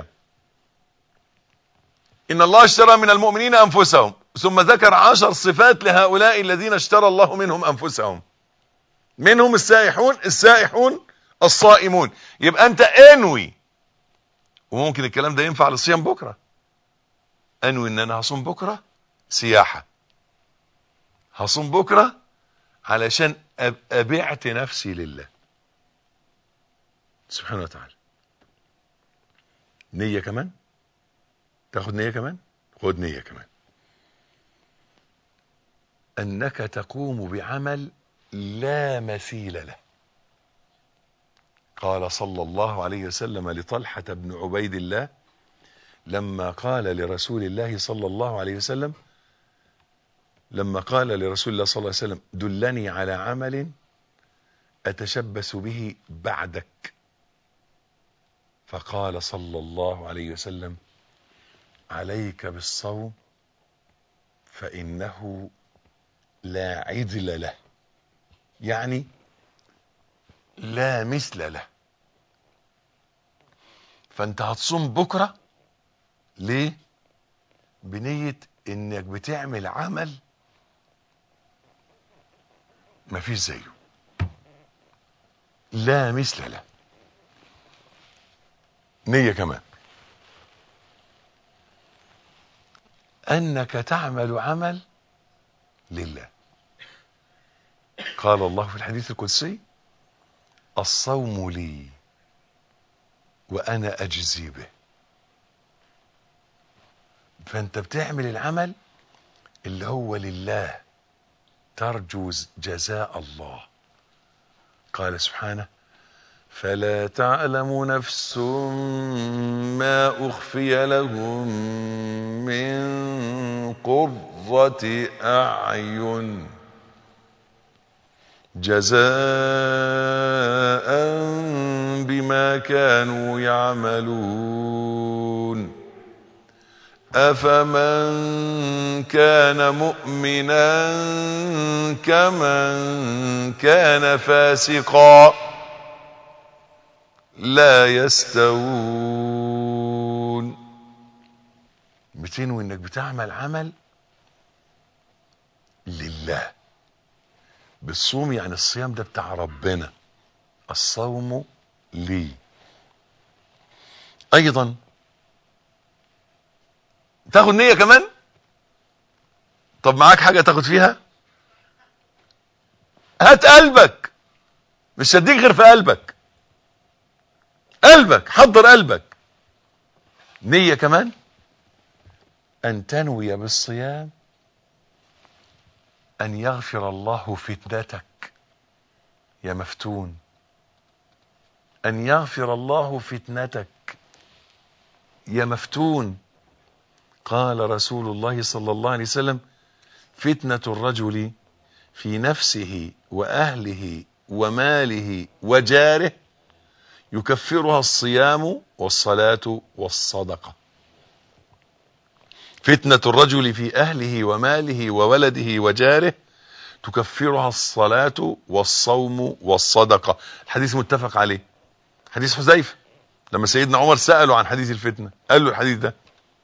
إن الله اشترى من المؤمنين أنفسهم ثم ذكر عشر صفات لهؤلاء الذين اشترى الله منهم أنفسهم منهم السائحون السائحون الصائمون يبقى أنت انوي وممكن الكلام ده ينفع للصيام بكرة انوي ان انا هصوم بكرة سياحة هصوم بكرة علشان ابقى بعت نفسي لله سبحانه وتعالى نية كمان تاخد نية كمان خد نية كمان انك تقوم بعمل لا مثيل له قال صلى الله عليه وسلم لطلحة بن عبيد الله لما قال لرسول الله صلى الله عليه وسلم لما قال لرسول الله صلى الله عليه وسلم دلني على عمل أتشبث به بعدك فقال صلى الله عليه وسلم عليك بالصوم فإنه لا عدل له يعني لا مثل له فانت هتصوم بكرة ليه بنية انك بتعمل عمل مفيش زيه لا مثل له نية كمان انك تعمل عمل لله قال الله في الحديث القدسي الصوم لي وانا اجزي به فانت بتعمل العمل اللي هو لله ترجو جزاء الله قال سبحانه فلا تعلم نفس ما اخفي لهم من قرة اعين جزاء بما كانوا يعملون افمن كان مؤمنا كمن كان فاسقا لا يستوون بتنوي انك بتعمل عمل لله بالصوم يعني الصيام ده بتاع ربنا الصوم لي ايضا تاخد نية كمان طب معاك حاجة تاخد فيها هات قلبك مش هديك غير في قلبك قلبك حضر قلبك نية كمان ان تنوي بالصيام ان يغفر الله فتنتك يا مفتون ان يغفر الله فتنتك يا مفتون قال رسول الله صلى الله عليه وسلم فتنة الرجل في نفسه واهله وماله وجاره يكفرها الصيام والصلاة والصدقة فتنة الرجل في أهله وماله وولده وجاره تكفرها الصلاة والصوم والصدقة الحديث متفق عليه حديث حذيفة لما سيدنا عمر سأله عن حديث الفتنة قال له الحديث ده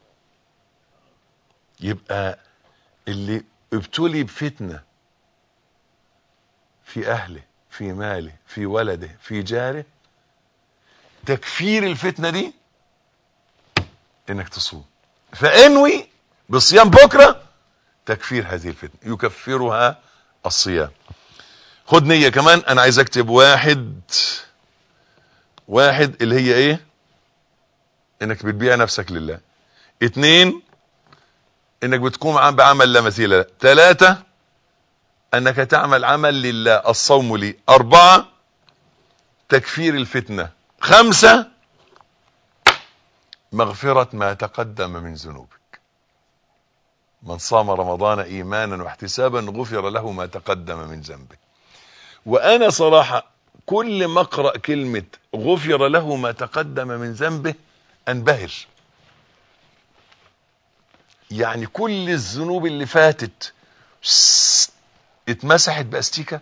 يبقى اللي ابتلي بفتنة في أهله في ماله في ولده في جاره تكفير الفتنة دي انك تصوم فانوي بصيام بكرة تكفير هذه الفتنة يكفرها الصيام خد نية كمان انا عايز اكتب واحد واحد اللي هي ايه انك بتبيع نفسك لله اتنين انك بتقوم بعمل لا مثيل له ثلاثة انك تعمل عمل لله الصوم لي اربعة تكفير الفتنة خمسة مغفرة ما تقدم من ذنوبك من صام رمضان ايمانا واحتسابا غفر له ما تقدم من ذنبه وانا صراحة كل ما اقرأ كلمة غفر له ما تقدم من ذنبه انبهر يعني كل الذنوب اللي فاتت اتمسحت باستيكة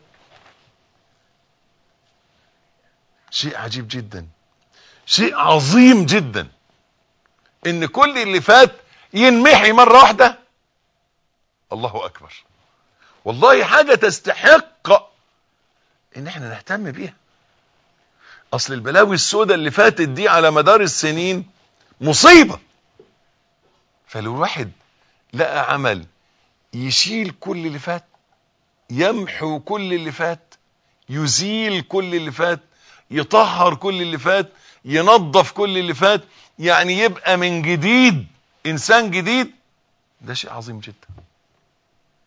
شيء عجيب جدا شيء عظيم جدا ان كل اللي فات ينمحي مرة واحدة الله اكبر والله حاجة تستحق ان احنا نهتم بيها اصل البلاوي السوداء اللي فاتت دي على مدار السنين مصيبة فلو الواحد لقى عمل يشيل كل اللي فات يمحو كل اللي فات يزيل كل اللي فات يطهر كل اللي فات ينظف كل اللي فات يعني يبقى من جديد انسان جديد ده شيء عظيم جدا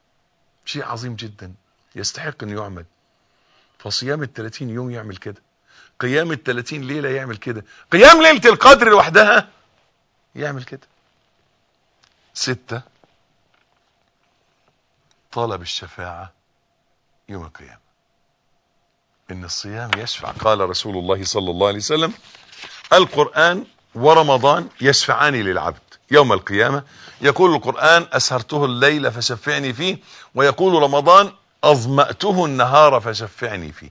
شيء عظيم جدا يستحق انه يعمل فصيام ال 30 يوم يعمل كده قيام التلاتين ليلة يعمل كده قيام ليلة القدر لوحدها يعمل كده ستة طلب الشفاعة يوم القيامة ان الصيام يشفع قال رسول الله صلى الله عليه وسلم القرآن ورمضان يشفعان للعبد يوم القيامة يقول القرآن أسهرته الليل فشفعني فيه ويقول رمضان أظمأته النهار فشفعني فيه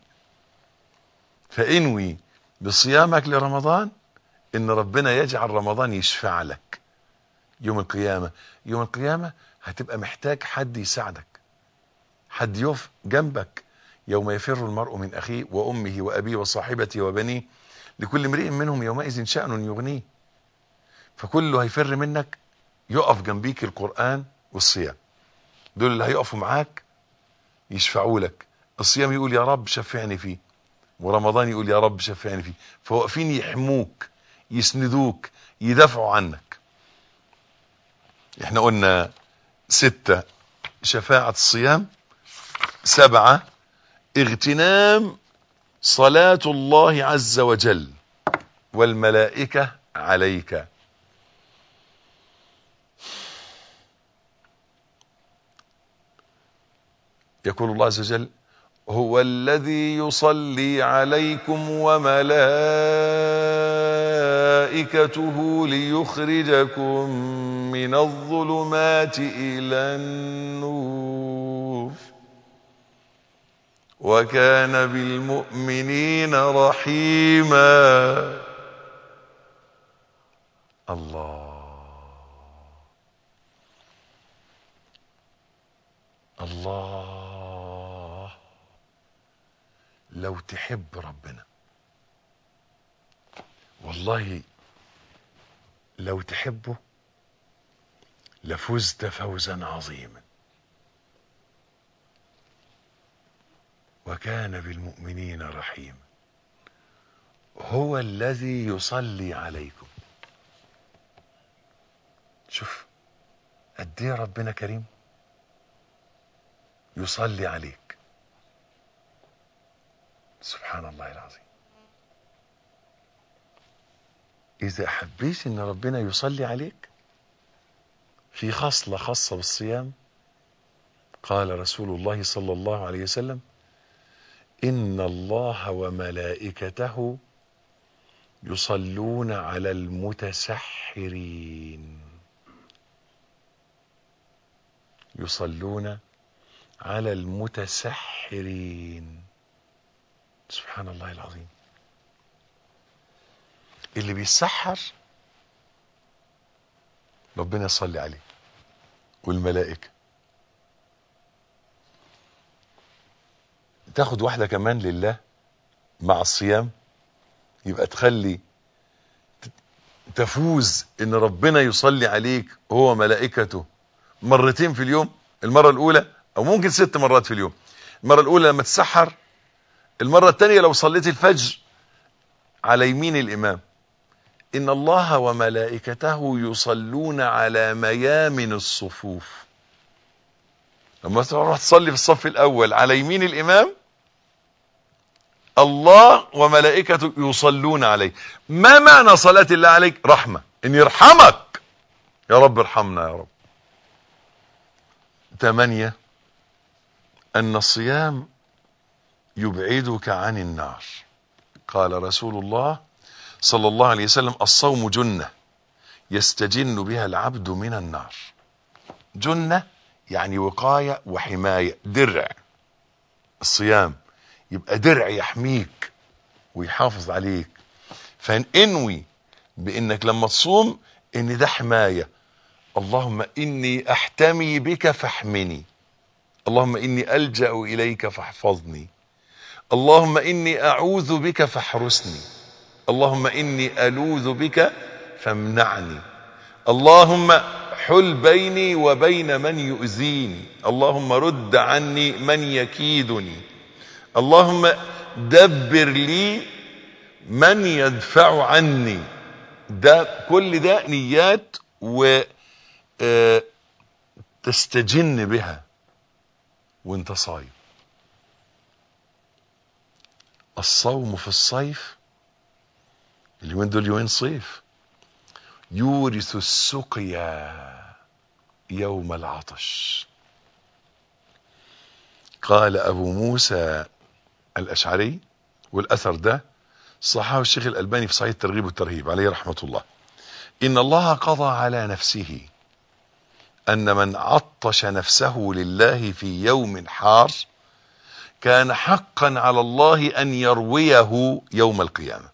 فإنوي بصيامك لرمضان إن ربنا يجعل رمضان يشفع لك يوم القيامة يوم القيامة هتبقى محتاج حد يساعدك حد يقف جنبك يوم يفر المرء من أخيه وأمه وأبيه وصاحبته وبنيه لكل امرئ منهم يومئذ شأن يغنيه فكله هيفر منك يقف جنبيك القرآن والصيام دول اللي هيقفوا معاك يشفعوا لك الصيام يقول يا رب شفعني فيه ورمضان يقول يا رب شفعني فيه فواقفين يحموك يسندوك يدافعوا عنك احنا قلنا ستة شفاعة الصيام سبعة اغتنام صلاة الله عز وجل والملائكة عليك يقول الله عز وجل هو الذي يصلي عليكم وملائكته ليخرجكم من الظلمات إلى النور وكان بالمؤمنين رحيما الله الله لو تحب ربنا والله لو تحبه لفزت فوزا عظيما وكان بالمؤمنين رحيما هو الذي يصلي عليكم شوف قد ايه ربنا كريم يصلي عليك سبحان الله العظيم اذا حبيت ان ربنا يصلي عليك في خصلة خاصة بالصيام قال رسول الله صلى الله عليه وسلم إن الله وملائكته يصلون على المتسحرين يصلون على المتسحرين سبحان الله العظيم اللي بيسحر ربنا يصلي عليه والملائكة تاخد واحدة كمان لله مع الصيام يبقى تخلي تفوز ان ربنا يصلي عليك هو ملائكته مرتين في اليوم المرة الاولى او ممكن ست مرات في اليوم المرة الاولى لما تسحر المرة الثانية لو صليت الفجر على يمين الامام ان الله وملائكته يصلون على ميامن الصفوف لما تروح تصلي في الصف الاول على يمين الامام الله وملائكته يصلون عليه ما معنى صلاة الله عليك رحمة ان يرحمك يا رب ارحمنا يا رب ثمانية ان الصيام يبعدك عن النار قال رسول الله صلى الله عليه وسلم الصوم جنة يستجن بها العبد من النار جنة يعني وقاية وحماية درع الصيام يبقى درع يحميك ويحافظ عليك فانوي بانك لما تصوم ان ده حماية اللهم اني احتمي بك فاحمني اللهم اني الجأ اليك فاحفظني اللهم اني اعوذ بك فاحرسني اللهم اني الوذ بك فامنعني اللهم حل بيني وبين من يؤذيني اللهم رد عني من يكيدني اللهم دبر لي من يدفع عني ده كل ده نيات و تستجن بها وانت صايم الصوم في الصيف اليومين دول يومين صيف يورث السقيا يوم العطش قال أبو موسى الأشعري والأثر ده صححه الشيخ الألباني في صحيح الترغيب والترهيب عليه رحمة الله إن الله قضى على نفسه أن من عطش نفسه لله في يوم حار كان حقا على الله أن يرويه يوم القيامة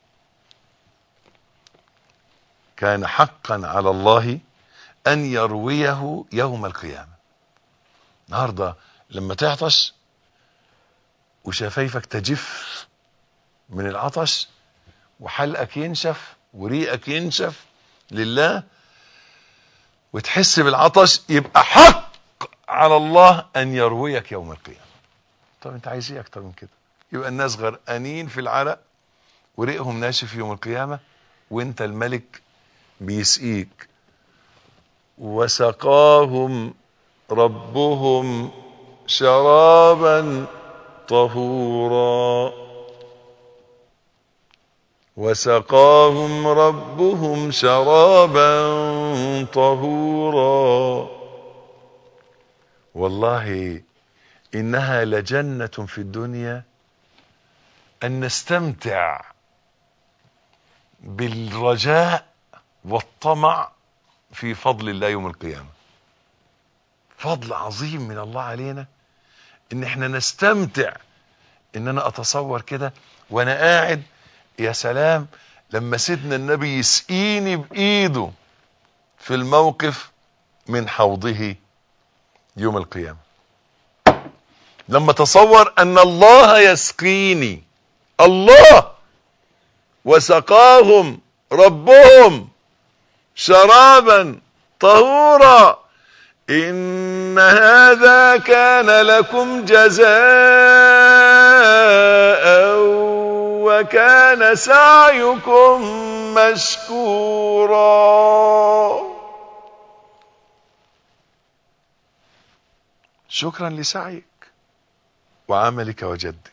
كان حقا على الله أن يرويه يوم القيامة النهاردة لما تعطش وشفايفك تجف من العطش وحلقك ينشف وريقك ينشف لله وتحس بالعطش يبقى حق على الله ان يرويك يوم القيامه طب انت عايز ايه اكتر من كده يبقى الناس غرقانين في العرق وريقهم ناشف يوم القيامه وانت الملك بيسقيك وسقاهم ربهم شرابا طهورا وسقاهم ربهم شرابا طهورا والله انها لجنه في الدنيا ان نستمتع بالرجاء والطمع في فضل الله يوم القيامه فضل عظيم من الله علينا ان احنا نستمتع ان انا اتصور كده وانا قاعد يا سلام لما سيدنا النبي يسقيني بايده في الموقف من حوضه يوم القيامة لما تصور ان الله يسقيني الله وسقاهم ربهم شرابا طهورا ان هذا كان لكم جزاء وكان سعيكم مشكورا شكرا لسعيك وعملك وجدك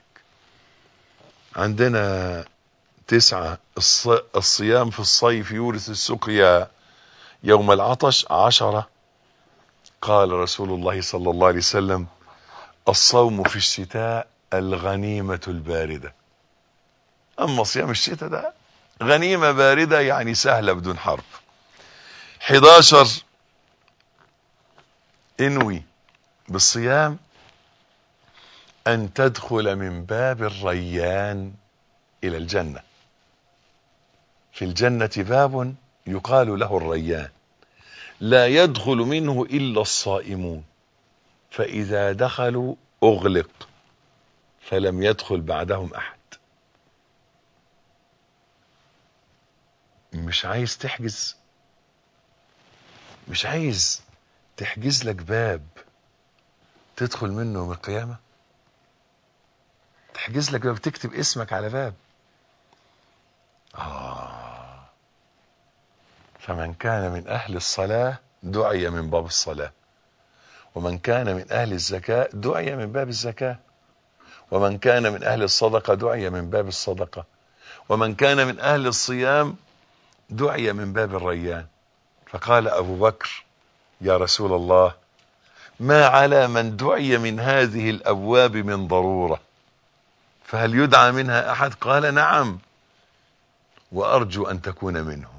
عندنا تسعة الصيام في الصيف يورث السقيا يوم العطش عشرة قال رسول الله صلى الله عليه وسلم الصوم في الشتاء الغنيمة الباردة أما صيام الشتاء ده غنيمة باردة يعني سهلة بدون حرب 11 انوي بالصيام أن تدخل من باب الريان إلى الجنة في الجنة باب يقال له الريان لا يدخل منه إلا الصائمون فإذا دخلوا أغلق فلم يدخل بعدهم أحد مش عايز تحجز مش عايز تحجز لك باب تدخل منه يوم القيامة تحجز لك باب تكتب اسمك على باب آه فمن كان من أهل الصلاة دعي من باب الصلاة ومن كان من أهل الزكاة دعي من باب الزكاة ومن كان من أهل الصدقة دعي من باب الصدقة ومن كان من أهل الصيام دعي من باب الريان فقال أبو بكر يا رسول الله ما على من دعي من هذه الأبواب من ضرورة فهل يدعى منها أحد قال نعم وأرجو أن تكون منهم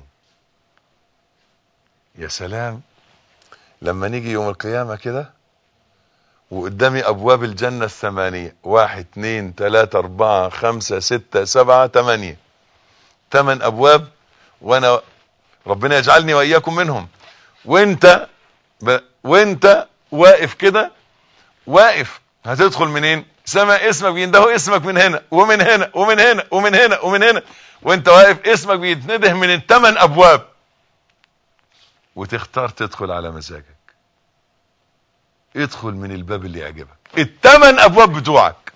يا سلام لما نيجي يوم القيامة كده وقدامي أبواب الجنة الثمانية واحد اثنين ثلاثة أربعة خمسة ستة سبعة ثمانية ثمان أبواب وأنا ربنا يجعلني وإياكم منهم وانت ب... وانت واقف كده واقف هتدخل منين سمع اسمك بينده اسمك من هنا ومن هنا ومن هنا ومن هنا ومن هنا وانت واقف اسمك بيتنده من الثمان ابواب وتختار تدخل على مزاجك ادخل من الباب اللي يعجبك الثمان ابواب بتوعك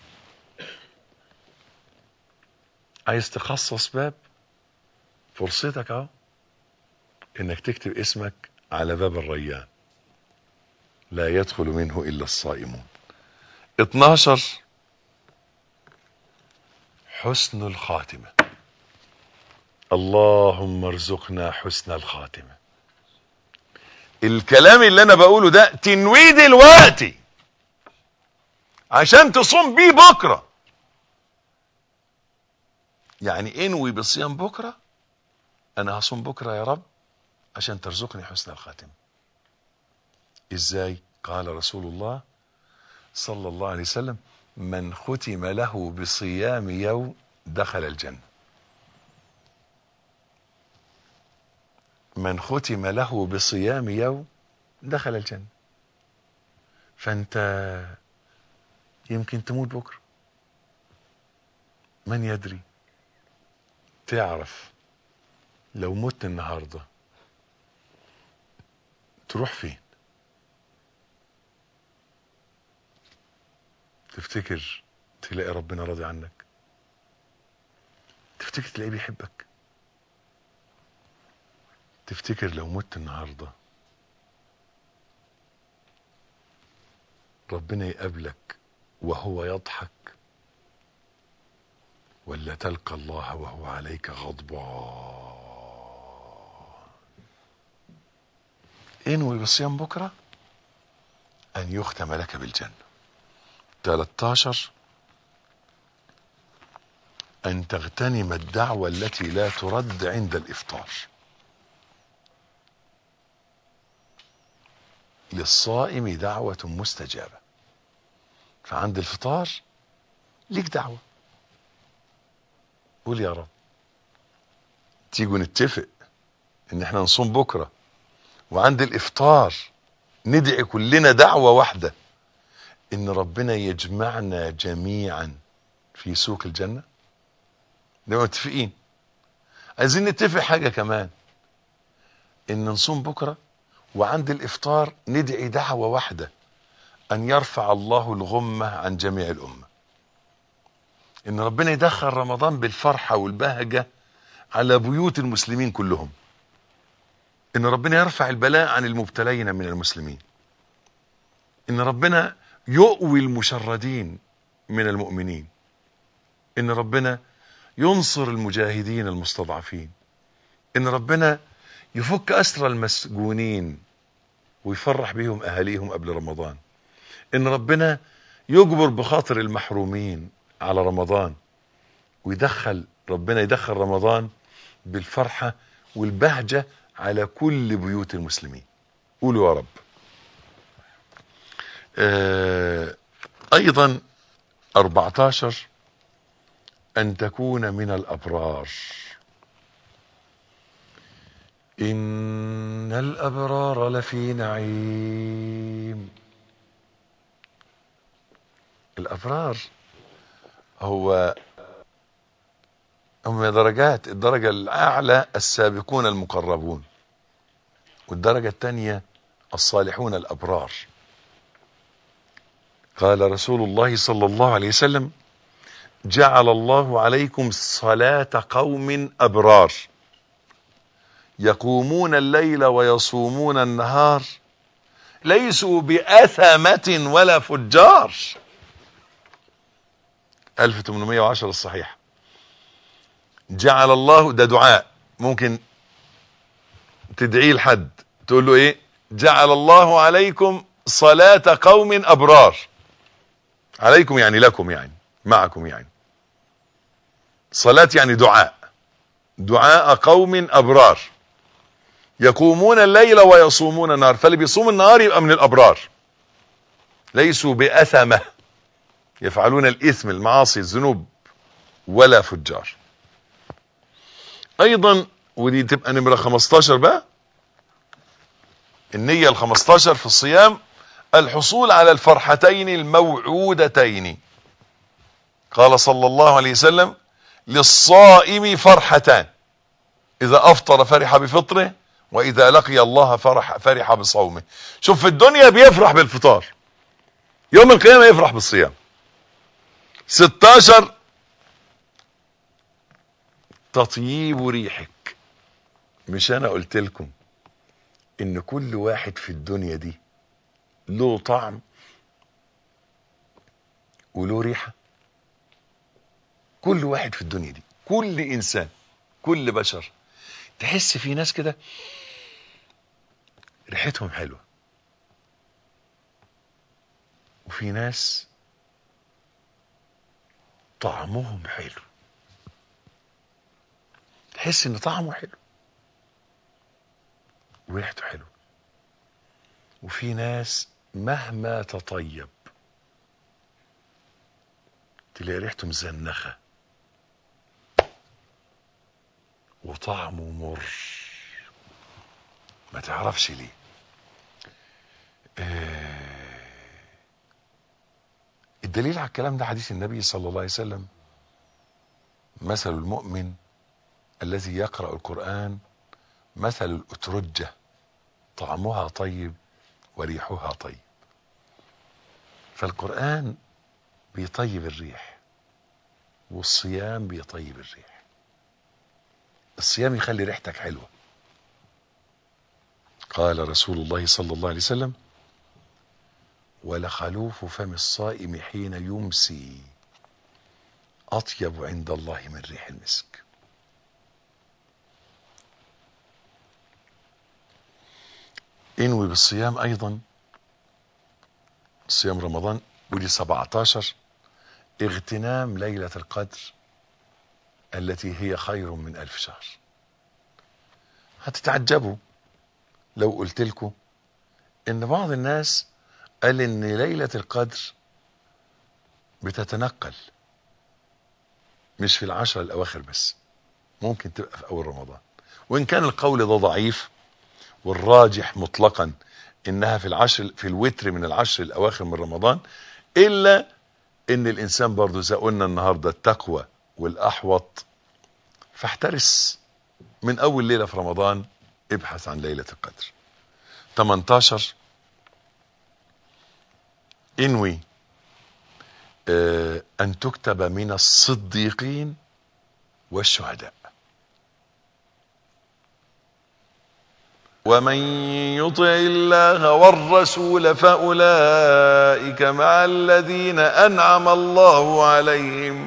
عايز تخصص باب فرصتك اهو انك تكتب اسمك على باب الريان لا يدخل منه الا الصائمون 12 حسن الخاتمة اللهم ارزقنا حسن الخاتمة الكلام اللي انا بقوله ده تنويه دلوقتي عشان تصوم بيه بكرة يعني انوي بصيام بكرة انا هصوم بكرة يا رب عشان ترزقني حسن الخاتمة ازاي قال رسول الله صلى الله عليه وسلم من ختم له بصيام يوم دخل الجنة من ختم له بصيام يوم دخل الجنة فانت يمكن تموت بكرة من يدري تعرف لو مت النهاردة تروح فين تفتكر تلاقي ربنا راضي عنك تفتكر تلاقيه بيحبك تفتكر لو مت النهارده ربنا يقابلك وهو يضحك ولا تلقى الله وهو عليك غضبان انوي بصيام بكره ان يختم لك بالجنه 13 أن تغتنم الدعوة التي لا ترد عند الإفطار للصائم دعوة مستجابة فعند الفطار ليك دعوة قول يا رب تيجوا نتفق ان احنا نصوم بكرة وعند الافطار ندعي كلنا دعوة واحدة ان ربنا يجمعنا جميعا في سوق الجنة نبقى متفقين عايزين نتفق حاجة كمان ان نصوم بكرة وعند الافطار ندعي دعوة واحدة ان يرفع الله الغمة عن جميع الامة ان ربنا يدخل رمضان بالفرحة والبهجة على بيوت المسلمين كلهم ان ربنا يرفع البلاء عن المبتلين من المسلمين ان ربنا يؤوي المشردين من المؤمنين ان ربنا ينصر المجاهدين المستضعفين ان ربنا يفك اسرى المسجونين ويفرح بهم اهاليهم قبل رمضان ان ربنا يجبر بخاطر المحرومين على رمضان ويدخل ربنا يدخل رمضان بالفرحة والبهجة على كل بيوت المسلمين قولوا يا رب آه ايضا 14 ان تكون من الابرار ان الابرار لفي نعيم الابرار هو هم درجات الدرجة الأعلى السابقون المقربون والدرجة الثانية الصالحون الأبرار قال رسول الله صلى الله عليه وسلم جعل الله عليكم صلاة قوم أبرار يقومون الليل ويصومون النهار ليسوا بأثمة ولا فجار 1810 الصحيح جعل الله ده دعاء ممكن تدعيه لحد تقول له ايه جعل الله عليكم صلاة قوم ابرار عليكم يعني لكم يعني معكم يعني صلاة يعني دعاء دعاء قوم ابرار يقومون الليل ويصومون النهار فاللي بيصوم النهار يبقى من الابرار ليسوا بأثمة يفعلون الاثم المعاصي الذنوب ولا فجار ايضا ودي تبقى نمرة 15 بقى النية ال 15 في الصيام الحصول على الفرحتين الموعودتين قال صلى الله عليه وسلم للصائم فرحتان اذا افطر فرح بفطره واذا لقي الله فرح فرح بصومه شوف في الدنيا بيفرح بالفطار يوم القيامة يفرح بالصيام 16 تطييب ريحك مش انا قلت لكم ان كل واحد في الدنيا دي له طعم وله ريحة كل واحد في الدنيا دي كل انسان كل بشر تحس في ناس كده ريحتهم حلوه وفي ناس طعمهم حلو تحس ان طعمه حلو وريحته حلو وفي ناس مهما تطيب تلاقي ريحته مزنخه وطعمه مر ما تعرفش ليه آه، الدليل على الكلام ده حديث النبي صلى الله عليه وسلم مثل المؤمن الذي يقرأ القرآن مثل الأترجة طعمها طيب وريحها طيب فالقرآن بيطيب الريح والصيام بيطيب الريح الصيام يخلي ريحتك حلوة قال رسول الله صلى الله عليه وسلم ولخلوف فم الصائم حين يمسي أطيب عند الله من ريح المسك انوي بالصيام أيضا صيام رمضان ودي 17 اغتنام ليلة القدر التي هي خير من ألف شهر هتتعجبوا لو قلت لكم ان بعض الناس قال ان ليلة القدر بتتنقل مش في العشرة الاواخر بس ممكن تبقى في اول رمضان وان كان القول ده ضعيف والراجح مطلقا انها في العشر في الوتر من العشر الاواخر من رمضان الا ان الانسان برضه زي قلنا النهارده التقوى والاحوط فاحترس من اول ليله في رمضان ابحث عن ليله القدر 18 انوي آه ان تكتب من الصديقين والشهداء ومن يطع الله والرسول فاولئك مع الذين انعم الله عليهم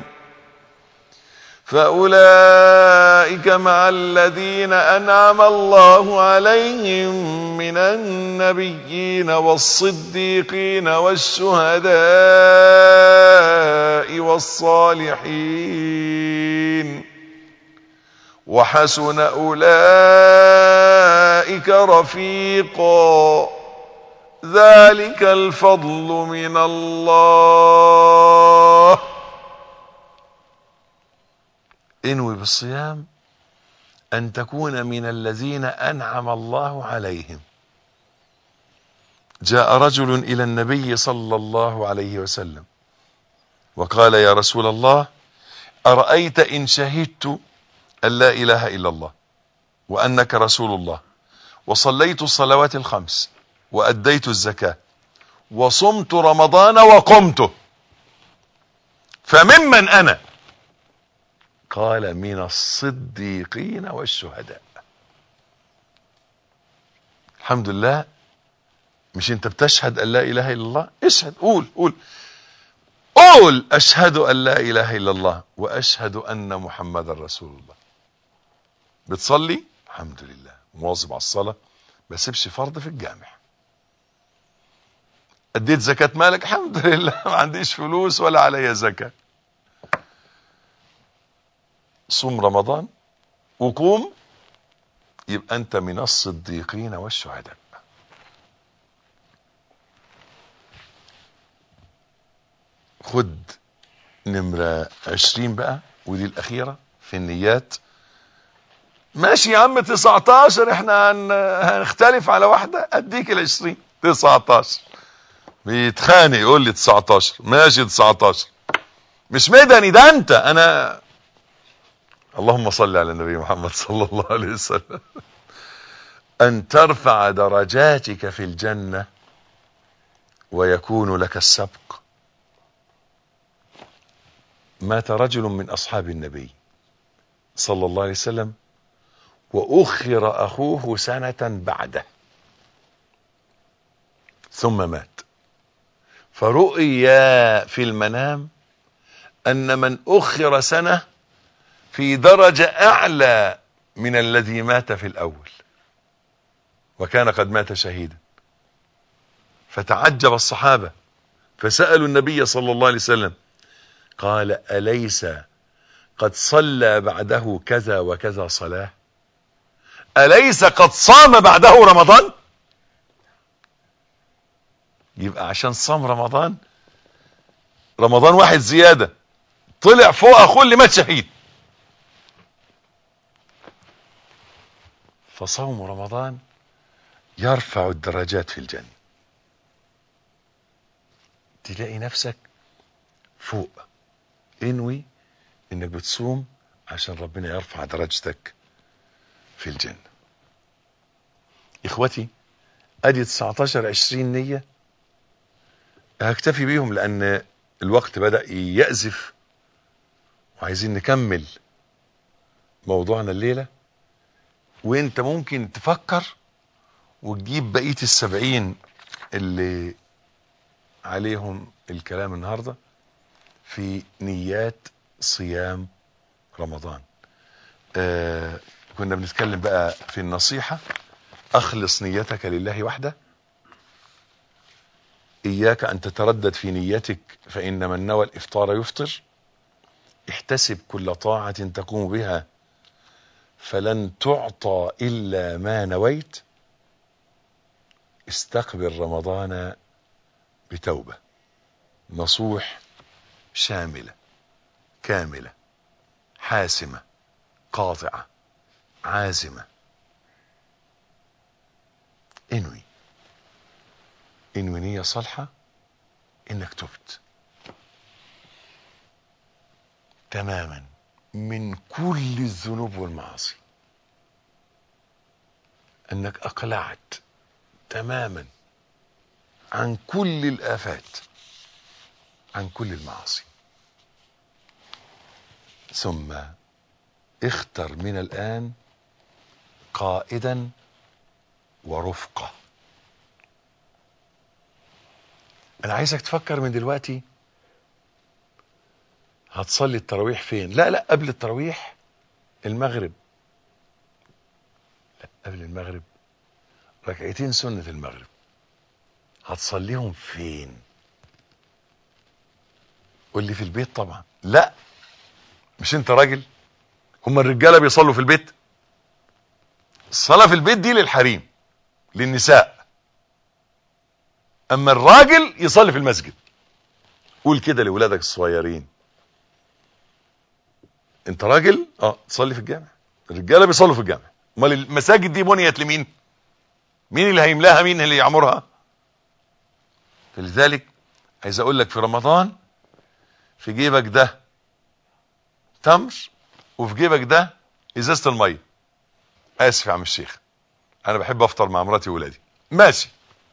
فأولئك مع الذين أنعم الله عليهم من النبيين والصديقين والشهداء والصالحين وحسن أولئك رفيقا ذلك الفضل من الله انوي بالصيام ان تكون من الذين انعم الله عليهم جاء رجل الى النبي صلى الله عليه وسلم وقال يا رسول الله ارايت ان شهدت ان لا اله الا الله وانك رسول الله وصليت الصلوات الخمس واديت الزكاه وصمت رمضان وقمته فممن انا قال من الصديقين والشهداء الحمد لله مش انت بتشهد ان لا اله الا الله اشهد قول قول قول اشهد ان لا اله الا الله واشهد ان محمد رسول الله بتصلي الحمد لله مواظب على الصلاه ما سيبش فرض في الجامع اديت زكاه مالك الحمد لله ما عنديش فلوس ولا عليا زكاه صوم رمضان وقوم يبقى انت من الصديقين والشهداء خد نمرة عشرين بقى ودي الأخيرة في النيات ماشي يا عم 19 احنا هن... هنختلف على واحدة اديك العشرين 19 بيتخانق يقول لي 19 ماشي 19 مش مدني ده انت انا اللهم صل على النبي محمد صلى الله عليه وسلم أن ترفع درجاتك في الجنة ويكون لك السبق مات رجل من أصحاب النبي صلى الله عليه وسلم وأخر أخوه سنة بعده ثم مات فرؤيا في المنام ان من اخر سنة في درجة اعلى من الذي مات في الاول وكان قد مات شهيدا فتعجب الصحابة فسألوا النبي صلى الله عليه وسلم قال أليس قد صلى بعده كذا وكذا صلاة أليس قد صام بعده رمضان يبقى عشان صام رمضان رمضان واحد زيادة طلع فوق أخوه اللي مات شهيد فصوم رمضان يرفع الدرجات في الجنة تلاقي نفسك فوق انوي انك بتصوم عشان ربنا يرفع درجتك في الجنة اخوتي ادي 19 20 نية هكتفي بيهم لان الوقت بدأ يأزف وعايزين نكمل موضوعنا الليلة وانت ممكن تفكر وتجيب بقية السبعين اللي عليهم الكلام النهاردة في نيات صيام رمضان آه كنا بنتكلم بقى في النصيحة اخلص نيتك لله وحده اياك ان تتردد في نيتك فان من نوى الافطار يفطر احتسب كل طاعة تقوم بها فلن تعطى الا ما نويت استقبل رمضان بتوبة نصوح شاملة كاملة حاسمة قاطعة عازمة انوي انوي نية صالحة انك تبت تماما من كل الذنوب والمعاصي انك اقلعت تماما عن كل الآفات عن كل المعاصي ثم اختر من الآن قائدا ورفقة أنا عايزك تفكر من دلوقتي هتصلي التراويح فين لا لا قبل التراويح المغرب لا قبل المغرب ركعتين سنة المغرب هتصليهم فين قول لي في البيت طبعا لا مش انت راجل هم الرجاله بيصلوا في البيت الصلاه في البيت دي للحريم للنساء اما الراجل يصلي في المسجد قول كده لاولادك الصغيرين انت راجل اه تصلي في الجامع الرجاله بيصلوا في الجامع امال المساجد دي بنيت لمين مين اللي هيملاها مين اللي يعمرها فلذلك عايز اقول لك في رمضان في جيبك ده تمر وفي جيبك ده ازازه الميه اسف يا عم الشيخ انا بحب افطر مع مراتي وولادي ماشي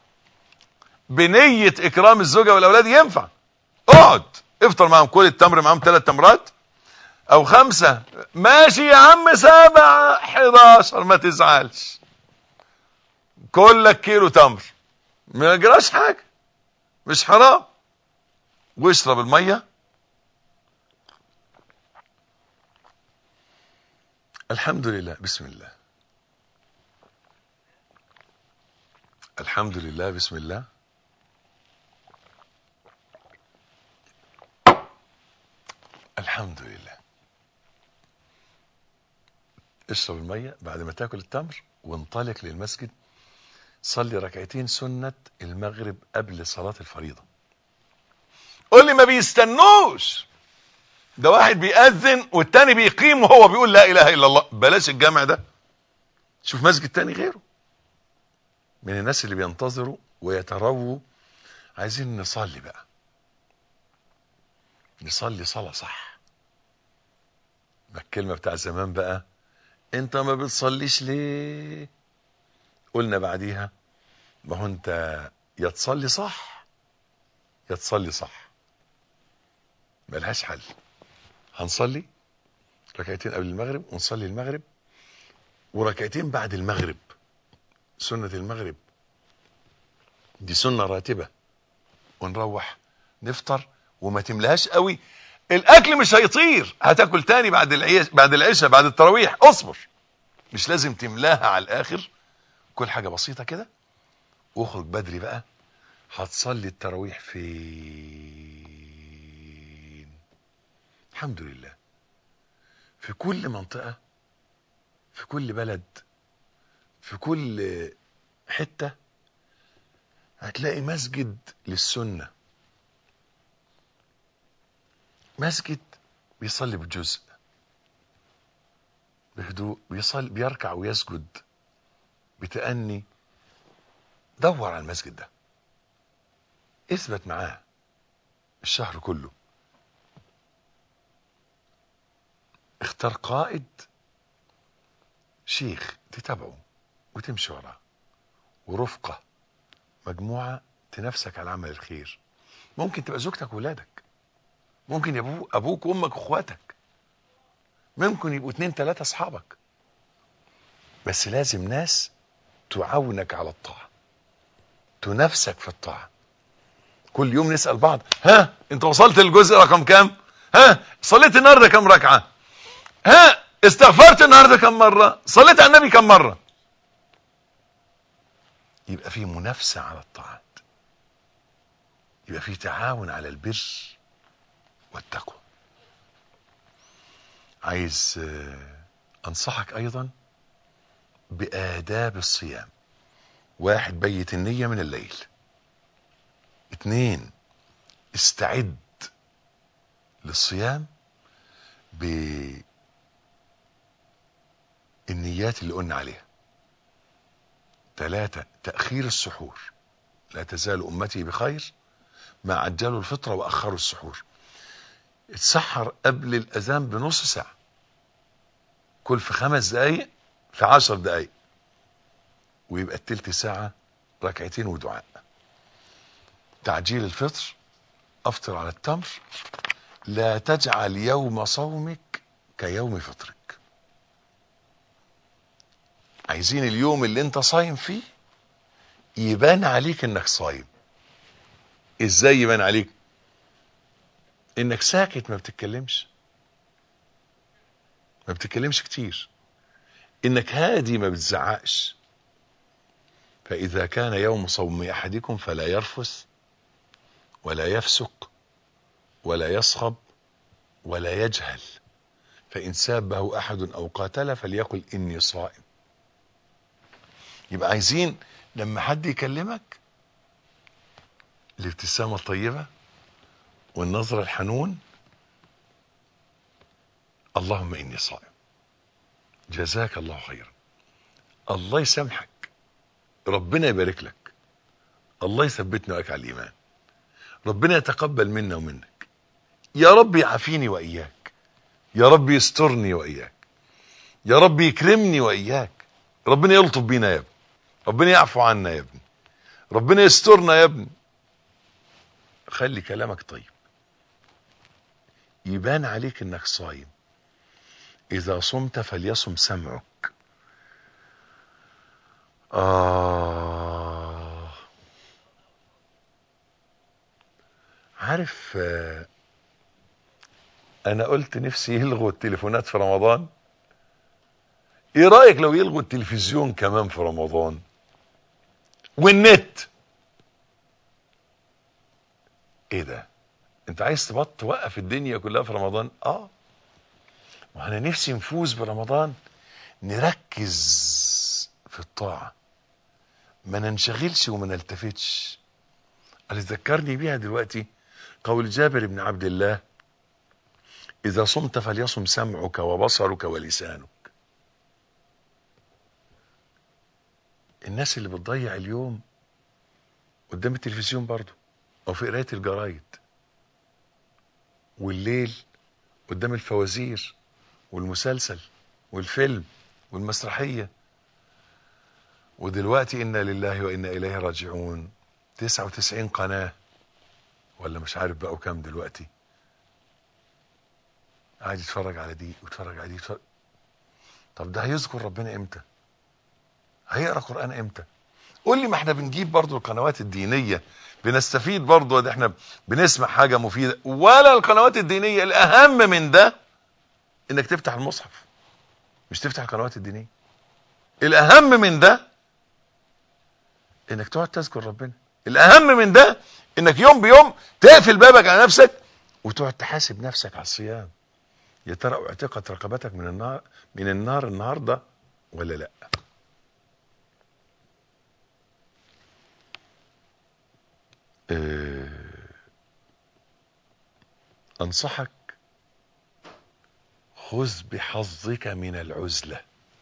بنيه اكرام الزوجه والاولاد ينفع اقعد افطر معاهم كل التمر معاهم ثلاث تمرات او خمسه ماشي يا عم سبعه 11 ما تزعلش كلك كيلو تمر ما يجراش حاجه مش حرام واشرب الميه الحمد لله بسم الله الحمد لله بسم الله الحمد لله اشرب المية بعد ما تاكل التمر وانطلق للمسجد صلي ركعتين سنة المغرب قبل صلاة الفريضة قول لي ما بيستنوش ده واحد بيأذن والتاني بيقيم وهو بيقول لا اله الا الله بلاش الجامع ده شوف مسجد تاني غيره من الناس اللي بينتظروا ويترووا عايزين نصلي بقى نصلي صلاة صح ما الكلمة بتاع زمان بقى انت ما بتصليش ليه قلنا بعديها ما هو انت يا تصلي صح يا تصلي صح ملهاش حل هنصلي ركعتين قبل المغرب ونصلي المغرب وركعتين بعد المغرب سنة المغرب دي سنة راتبة ونروح نفطر وما تملهاش قوي الاكل مش هيطير هتاكل تاني بعد العيش بعد العشاء بعد التراويح اصبر مش لازم تملاها على الاخر كل حاجه بسيطه كده واخرج بدري بقى هتصلي التراويح فين الحمد لله في كل منطقه في كل بلد في كل حته هتلاقي مسجد للسنه مسجد بيصلي بجزء بهدوء بيصلي بيركع ويسجد بتأني دور على المسجد ده اثبت معاه الشهر كله اختار قائد شيخ تتابعه وتمشي وراه ورفقة مجموعة تنافسك على عمل الخير ممكن تبقى زوجتك وولادك ممكن يبقوا ابوك وامك واخواتك ممكن يبقوا اتنين تلاتة اصحابك بس لازم ناس تعاونك على الطاعة تنافسك في الطاعة كل يوم نسأل بعض ها انت وصلت للجزء رقم كام ها صليت النهارده كام ركعة ها استغفرت النهارده كم مرة صليت على النبي كم مرة يبقى في منافسة على الطاعات يبقى في تعاون على البر والتقوى عايز آه، انصحك ايضا بآداب الصيام واحد بيت النية من الليل اتنين استعد للصيام بالنيات اللي قلنا عليها ثلاثة تأخير السحور لا تزال أمتي بخير ما عجلوا الفطرة وأخروا السحور اتسحر قبل الأذان بنص ساعة كل في خمس دقايق في عشر دقايق ويبقى التلت ساعة ركعتين ودعاء تعجيل الفطر افطر على التمر لا تجعل يوم صومك كيوم فطرك عايزين اليوم اللي انت صايم فيه يبان عليك انك صايم ازاي يبان عليك انك ساكت ما بتتكلمش ما بتتكلمش كتير انك هادي ما بتزعقش فاذا كان يوم صوم احدكم فلا يرفث ولا يفسق ولا يصخب ولا يجهل فان سابه احد او قاتل فليقل اني صائم يبقى عايزين لما حد يكلمك الابتسامه الطيبه والنظره الحنون اللهم اني صائم جزاك الله خيرا الله يسامحك ربنا يبارك لك الله يثبتنا وياك على الايمان ربنا يتقبل منا ومنك يا رب يعافيني واياك يا رب يسترني واياك يا رب يكرمني واياك ربنا يلطف بينا يا ابني ربنا يعفو عنا يا ابني ربنا يسترنا يا ابني خلي كلامك طيب يبان عليك انك صايم اذا صمت فليصم سمعك آه عارف آه انا قلت نفسي يلغوا التليفونات في رمضان ايه رأيك لو يلغوا التلفزيون كمان في رمضان والنت ايه ده انت عايز تبط توقف الدنيا كلها في رمضان اه وانا نفسي نفوز برمضان نركز في الطاعة ما ننشغلش وما نلتفتش اللي ذكرني بيها دلوقتي قول جابر بن عبد الله اذا صمت فليصم سمعك وبصرك ولسانك الناس اللي بتضيع اليوم قدام التلفزيون برضو او في قرايه الجرايد والليل قدام الفوازير والمسلسل والفيلم والمسرحيه ودلوقتي انا لله وانا اليه راجعون 99 قناه ولا مش عارف بقوا كام دلوقتي قاعد يتفرج على دي ويتفرج على دي يتفرج. طب ده هيذكر ربنا امتى هيقرا قران امتى قول لي ما احنا بنجيب برضو القنوات الدينية بنستفيد برضو ده احنا بنسمع حاجة مفيدة ولا القنوات الدينية الاهم من ده انك تفتح المصحف مش تفتح القنوات الدينية الاهم من ده انك تقعد تذكر ربنا الاهم من ده انك يوم بيوم تقفل بابك على نفسك وتقعد تحاسب نفسك على الصيام يا ترى اعتقت رقبتك من النار من النار النهارده ولا لا اه انصحك خذ بحظك من العزله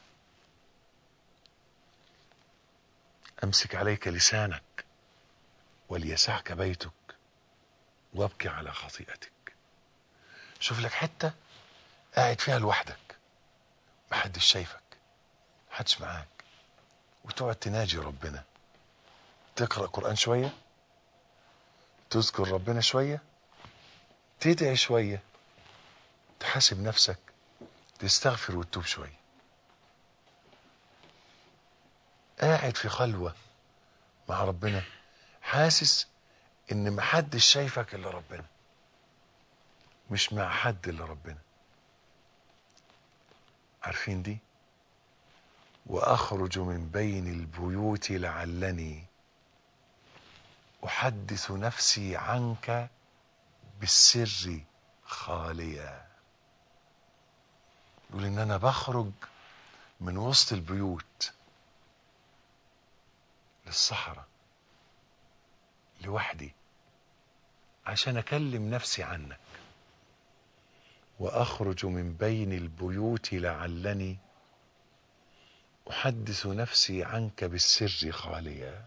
امسك عليك لسانك وليسعك بيتك وابكي على خطيئتك شوف لك حته قاعد فيها لوحدك محدش شايفك محدش معاك وتقعد تناجي ربنا تقرا قران شويه تذكر ربنا شويه تدعي شويه تحاسب نفسك تستغفر وتتوب شويه قاعد في خلوه مع ربنا حاسس ان محدش شايفك الا ربنا مش مع حد الا ربنا عارفين دي واخرج من بين البيوت لعلني احدث نفسي عنك بالسر خاليا يقول ان انا بخرج من وسط البيوت للصحراء لوحدي عشان اكلم نفسي عنك واخرج من بين البيوت لعلني احدث نفسي عنك بالسر خاليا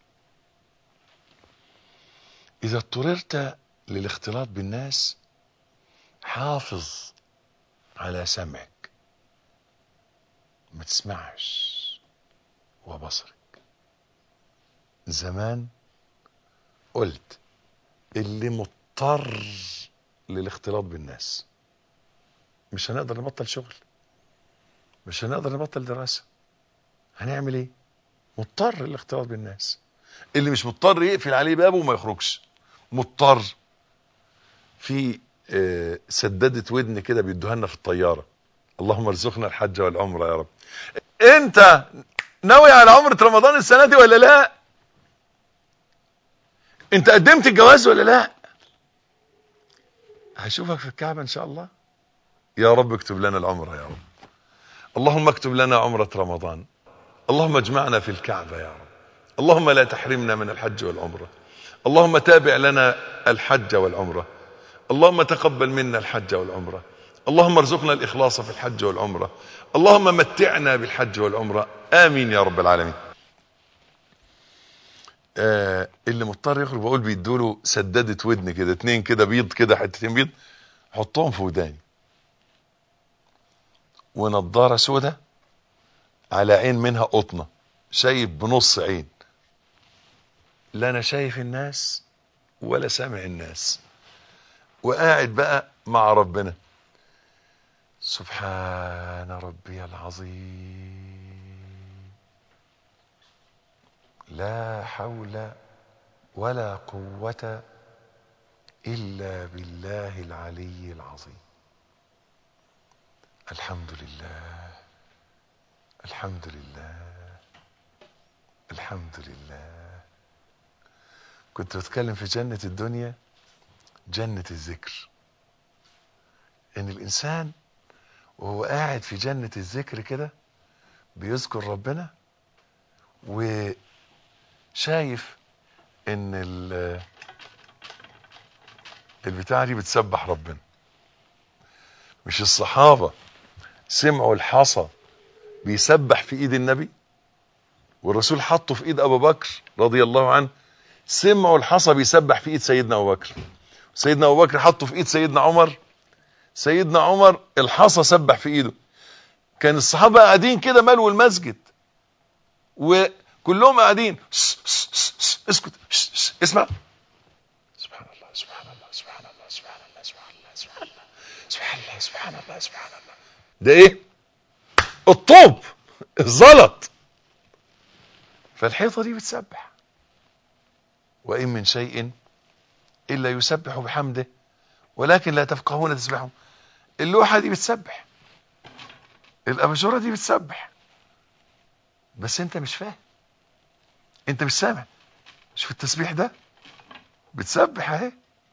اذا اضطررت للاختلاط بالناس حافظ على سمعك ما تسمعش وبصرك زمان قلت اللي مضطر للاختلاط بالناس مش هنقدر نبطل شغل مش هنقدر نبطل دراسة هنعمل ايه مضطر للاختلاط بالناس اللي مش مضطر يقفل عليه بابه وما يخرجش مضطر في آه، سدادة ودن كده بيدوها لنا في الطيارة اللهم ارزقنا الحج والعمرة يا رب انت ناوي على عمرة رمضان السنة دي ولا لا انت قدمت الجواز ولا لا هشوفك في الكعبة ان شاء الله يا رب اكتب لنا العمرة يا رب اللهم اكتب لنا عمرة رمضان اللهم اجمعنا في الكعبة يا رب اللهم لا تحرمنا من الحج والعمرة اللهم تابع لنا الحج والعمرة اللهم تقبل منا الحج والعمرة اللهم ارزقنا الإخلاص في الحج والعمرة اللهم متعنا بالحج والعمرة آمين يا رب العالمين آه اللي مضطر يخرج بقول بيدوا له سدادة ودن كده اتنين كده بيض كده حتتين بيض حطهم في وداني ونضارة سودة على عين منها قطنة شايف بنص عين لا انا شايف الناس ولا سامع الناس وقاعد بقى مع ربنا سبحان ربي العظيم لا حول ولا قوة إلا بالله العلي العظيم الحمد لله الحمد لله الحمد لله كنت بتكلم في جنة الدنيا جنة الذكر ان الانسان وهو قاعد في جنة الذكر كده بيذكر ربنا وشايف ان ال- البتاع دي بتسبح ربنا مش الصحابة سمعوا الحصى بيسبح في ايد النبي والرسول حطه في ايد ابو بكر رضي الله عنه سمعوا الحصى بيسبح في ايد سيدنا ابو بكر سيدنا ابو بكر حطه في ايد سيدنا عمر سيدنا عمر الحصى سبح في ايده كان الصحابه قاعدين كده ملوا المسجد وكلهم قاعدين س- س- س- س- اسكت س- س- اسمع سبحان الله سبحان الله سبحان الله سبحان الله سبحان الله سبحان الله سبحان الله سبحان الله سبحان الله ده ايه الطوب الزلط فالحيطة دي بتسبح وإن من شيء إلا يسبح بحمده ولكن لا تفقهون تسبحهم اللوحة دي بتسبح الأباجورة دي بتسبح بس انت مش فاهم انت مش سامع شوف التسبيح ده بتسبح اهي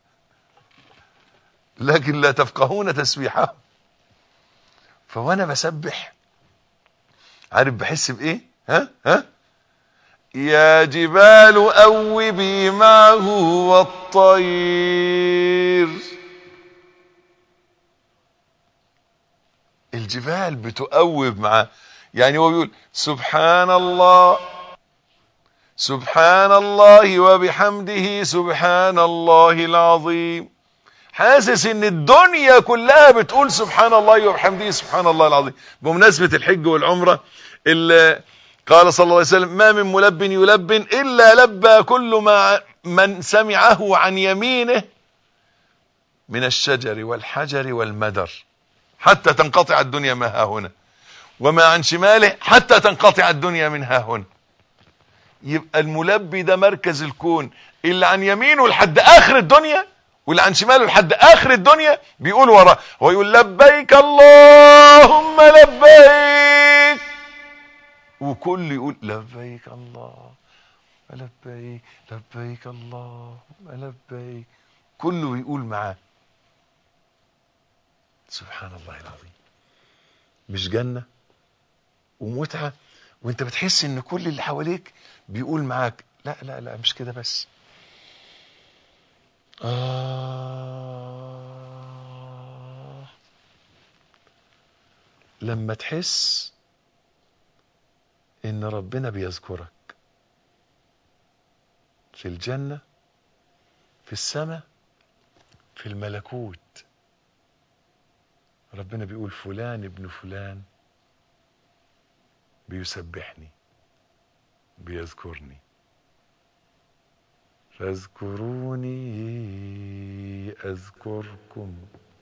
لكن لا تفقهون تسبيحهم فوانا بسبح عارف بحس بايه ها ها يا جبال أوبي معه والطير الجبال بتؤوب معاه يعني هو بيقول سبحان الله سبحان الله وبحمده سبحان الله العظيم حاسس ان الدنيا كلها بتقول سبحان الله وبحمده سبحان الله العظيم بمناسبة الحج والعمرة اللي قال صلى الله عليه وسلم ما من ملب يلب إلا لبى كل ما من سمعه عن يمينه من الشجر والحجر والمدر حتى تنقطع الدنيا ما ها هنا وما عن شماله حتى تنقطع الدنيا من ها هنا يبقى الملبي ده مركز الكون اللي عن يمينه لحد اخر الدنيا واللي عن شماله لحد اخر الدنيا بيقول وراه هو يقول لبيك اللهم لبيك وكل يقول لبيك الله لبيك لبيك اللهم لبيك كله يقول معاه سبحان الله العظيم مش جنة ومتعة وانت بتحس ان كل اللي حواليك بيقول معاك لا لا لا مش كده بس آه لما تحس ان ربنا بيذكرك في الجنة في السماء في الملكوت ربنا بيقول فلان ابن فلان بيسبحني بيذكرني فاذكروني اذكركم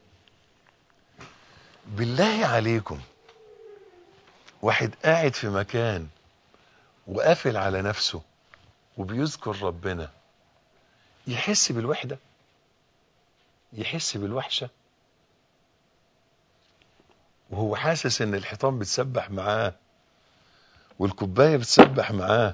بالله عليكم واحد قاعد في مكان وقافل على نفسه وبيذكر ربنا يحس بالوحدة يحس بالوحشة وهو حاسس ان الحيطان بتسبح معاه والكوبايه بتسبح معاه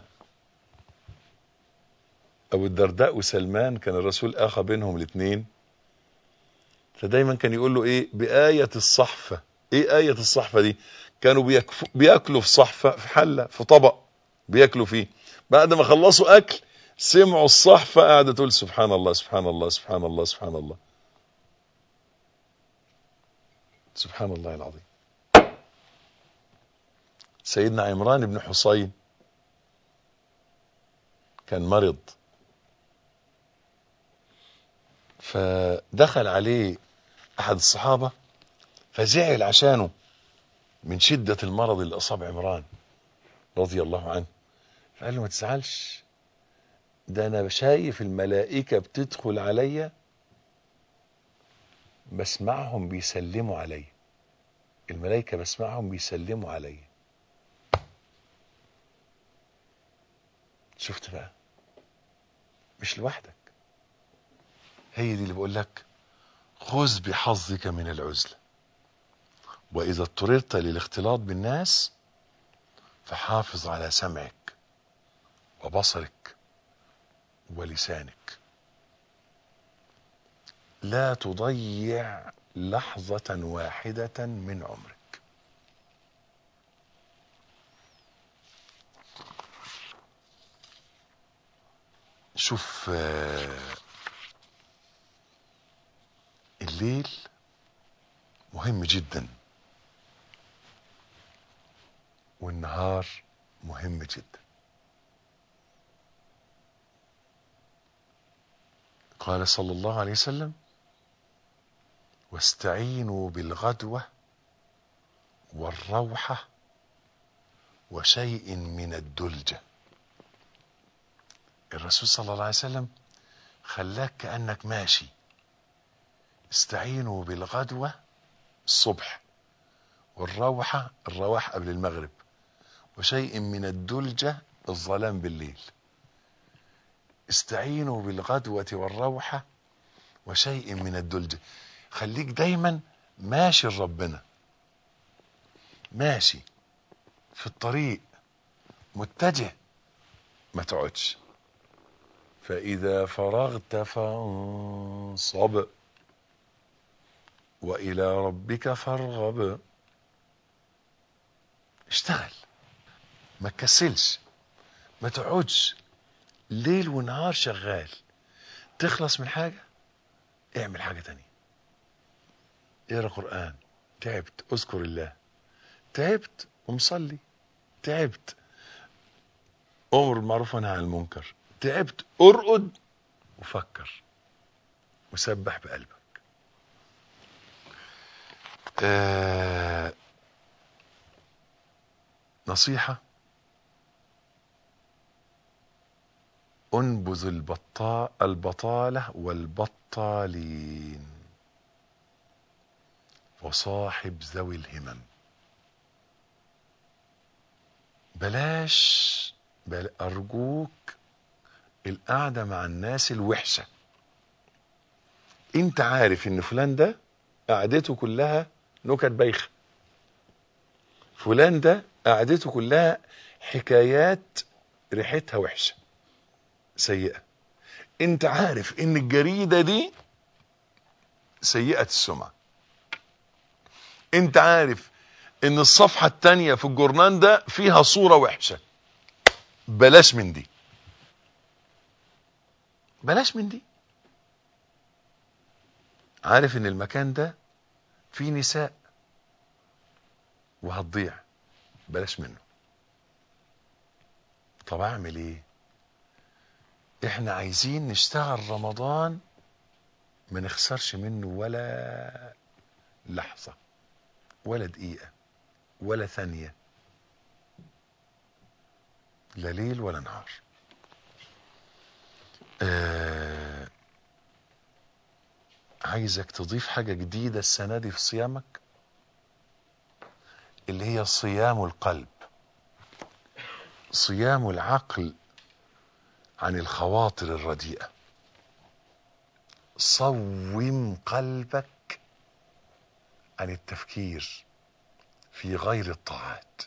او الدرداء وسلمان كان الرسول اخى بينهم الاثنين فدايما كان يقول له ايه بآية الصحفة ايه آية الصحفة دي كانوا بيكف... بياكلوا في صحفة في حلة في طبق بياكلوا فيه بعد ما خلصوا اكل سمعوا الصحفة قاعدة تقول سبحان الله سبحان الله سبحان الله سبحان الله سبحان الله العظيم سيدنا عمران بن حصين كان مرض فدخل عليه احد الصحابة فزعل عشانه من شدة المرض اللي اصاب عمران رضي الله عنه فقال له ما تزعلش ده انا شايف الملائكة بتدخل عليا بسمعهم بيسلموا عليا الملائكة بسمعهم بيسلموا عليا شفت بقى مش لوحدك هي دي اللي بقول لك خذ بحظك من العزلة وإذا اضطررت للاختلاط بالناس فحافظ على سمعك وبصرك ولسانك لا تضيع لحظة واحدة من عمرك شوف الليل مهم جدا والنهار مهم جدا قال صلى الله عليه وسلم واستعينوا بالغدوة والروحة وشيء من الدلجة الرسول صلى الله عليه وسلم خلاك كأنك ماشي استعينوا بالغدوة الصبح والروحة الرواح قبل المغرب وشيء من الدلجة الظلام بالليل استعينوا بالغدوة والروحة وشيء من الدلج خليك دايما ماشي لربنا ماشي في الطريق متجه ما تقعدش فإذا فرغت فانصب وإلى ربك فارغب اشتغل ما تكسلش ما تقعدش ليل ونهار شغال تخلص من حاجة اعمل حاجة تانية اقرا قرآن تعبت اذكر الله تعبت ومصلي تعبت امر بالمعروف ونهى عن المنكر تعبت ارقد وفكر وسبح بقلبك آه نصيحة انبذ البطاء البطالة والبطالين وصاحب ذوي الهمم بلاش بل أرجوك القعدة مع الناس الوحشة انت عارف ان فلان ده قعدته كلها نكت بايخة فلان ده قعدته كلها حكايات ريحتها وحشة سيئة انت عارف ان الجريدة دي سيئة السمعة انت عارف ان الصفحة التانية في الجورنان ده فيها صورة وحشة بلاش من دي بلاش من دي عارف ان المكان ده فيه نساء وهتضيع بلاش منه طب اعمل ايه احنا عايزين نشتغل رمضان ما نخسرش منه ولا لحظة ولا دقيقة ولا ثانية لا ليل ولا نهار آه عايزك تضيف حاجة جديدة السنة دي في صيامك اللي هي صيام القلب صيام العقل عن الخواطر الرديئة صوم قلبك عن التفكير في غير الطاعات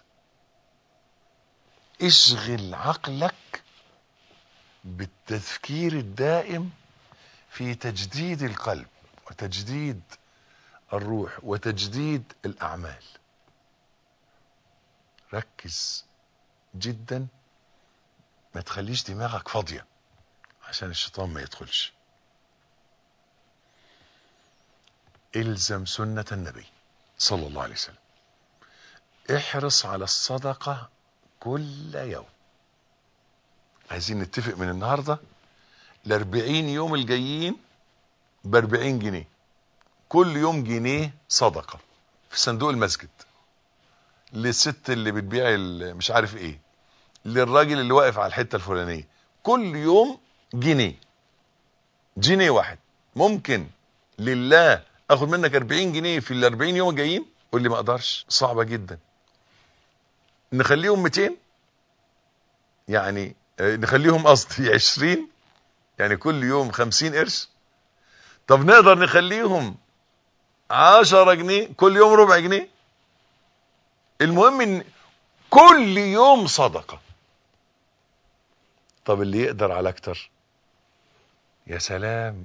اشغل عقلك بالتفكير الدائم في تجديد القلب وتجديد الروح وتجديد الاعمال ركز جدا ما تخليش دماغك فاضيه عشان الشيطان ما يدخلش الزم سنه النبي صلى الله عليه وسلم احرص على الصدقه كل يوم عايزين نتفق من النهارده الاربعين يوم الجايين باربعين جنيه كل يوم جنيه صدقة في صندوق المسجد للست اللي بتبيع مش عارف ايه للراجل اللي واقف على الحتة الفلانية كل يوم جنيه جنيه واحد ممكن لله اخد منك 40 جنيه في ال 40 يوم الجايين قول لي ما اقدرش صعبة جدا نخليهم 200 يعني نخليهم قصدي 20 يعني كل يوم 50 قرش طب نقدر نخليهم 10 جنيه كل يوم ربع جنيه المهم ان كل يوم صدقة طب اللي يقدر على اكتر يا سلام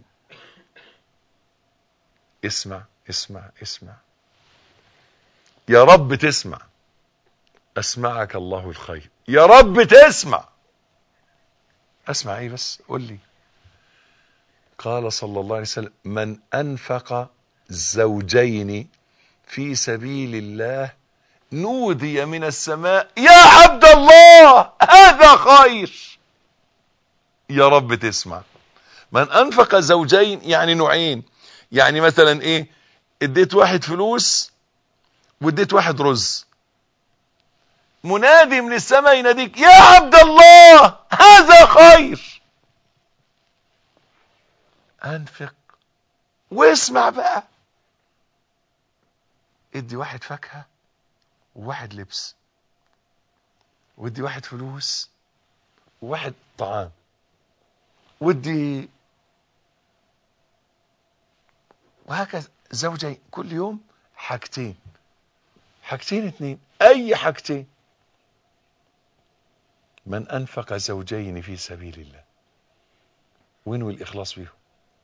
اسمع اسمع اسمع يا رب تسمع اسمعك الله الخير يا رب تسمع اسمع ايه بس قول لي قال صلى الله عليه وسلم من انفق زوجين في سبيل الله نودي من السماء يا عبد الله هذا خير يا رب تسمع من انفق زوجين يعني نوعين يعني مثلا ايه اديت واحد فلوس واديت واحد رز منادي من السماء يناديك يا عبد الله هذا خير انفق واسمع بقى ادي واحد فاكهه وواحد لبس وادي واحد فلوس وواحد طعام ودي وهكذا زوجين كل يوم حاجتين حاجتين اتنين اي حاجتين من انفق زوجين في سبيل الله وينوي الاخلاص بيهم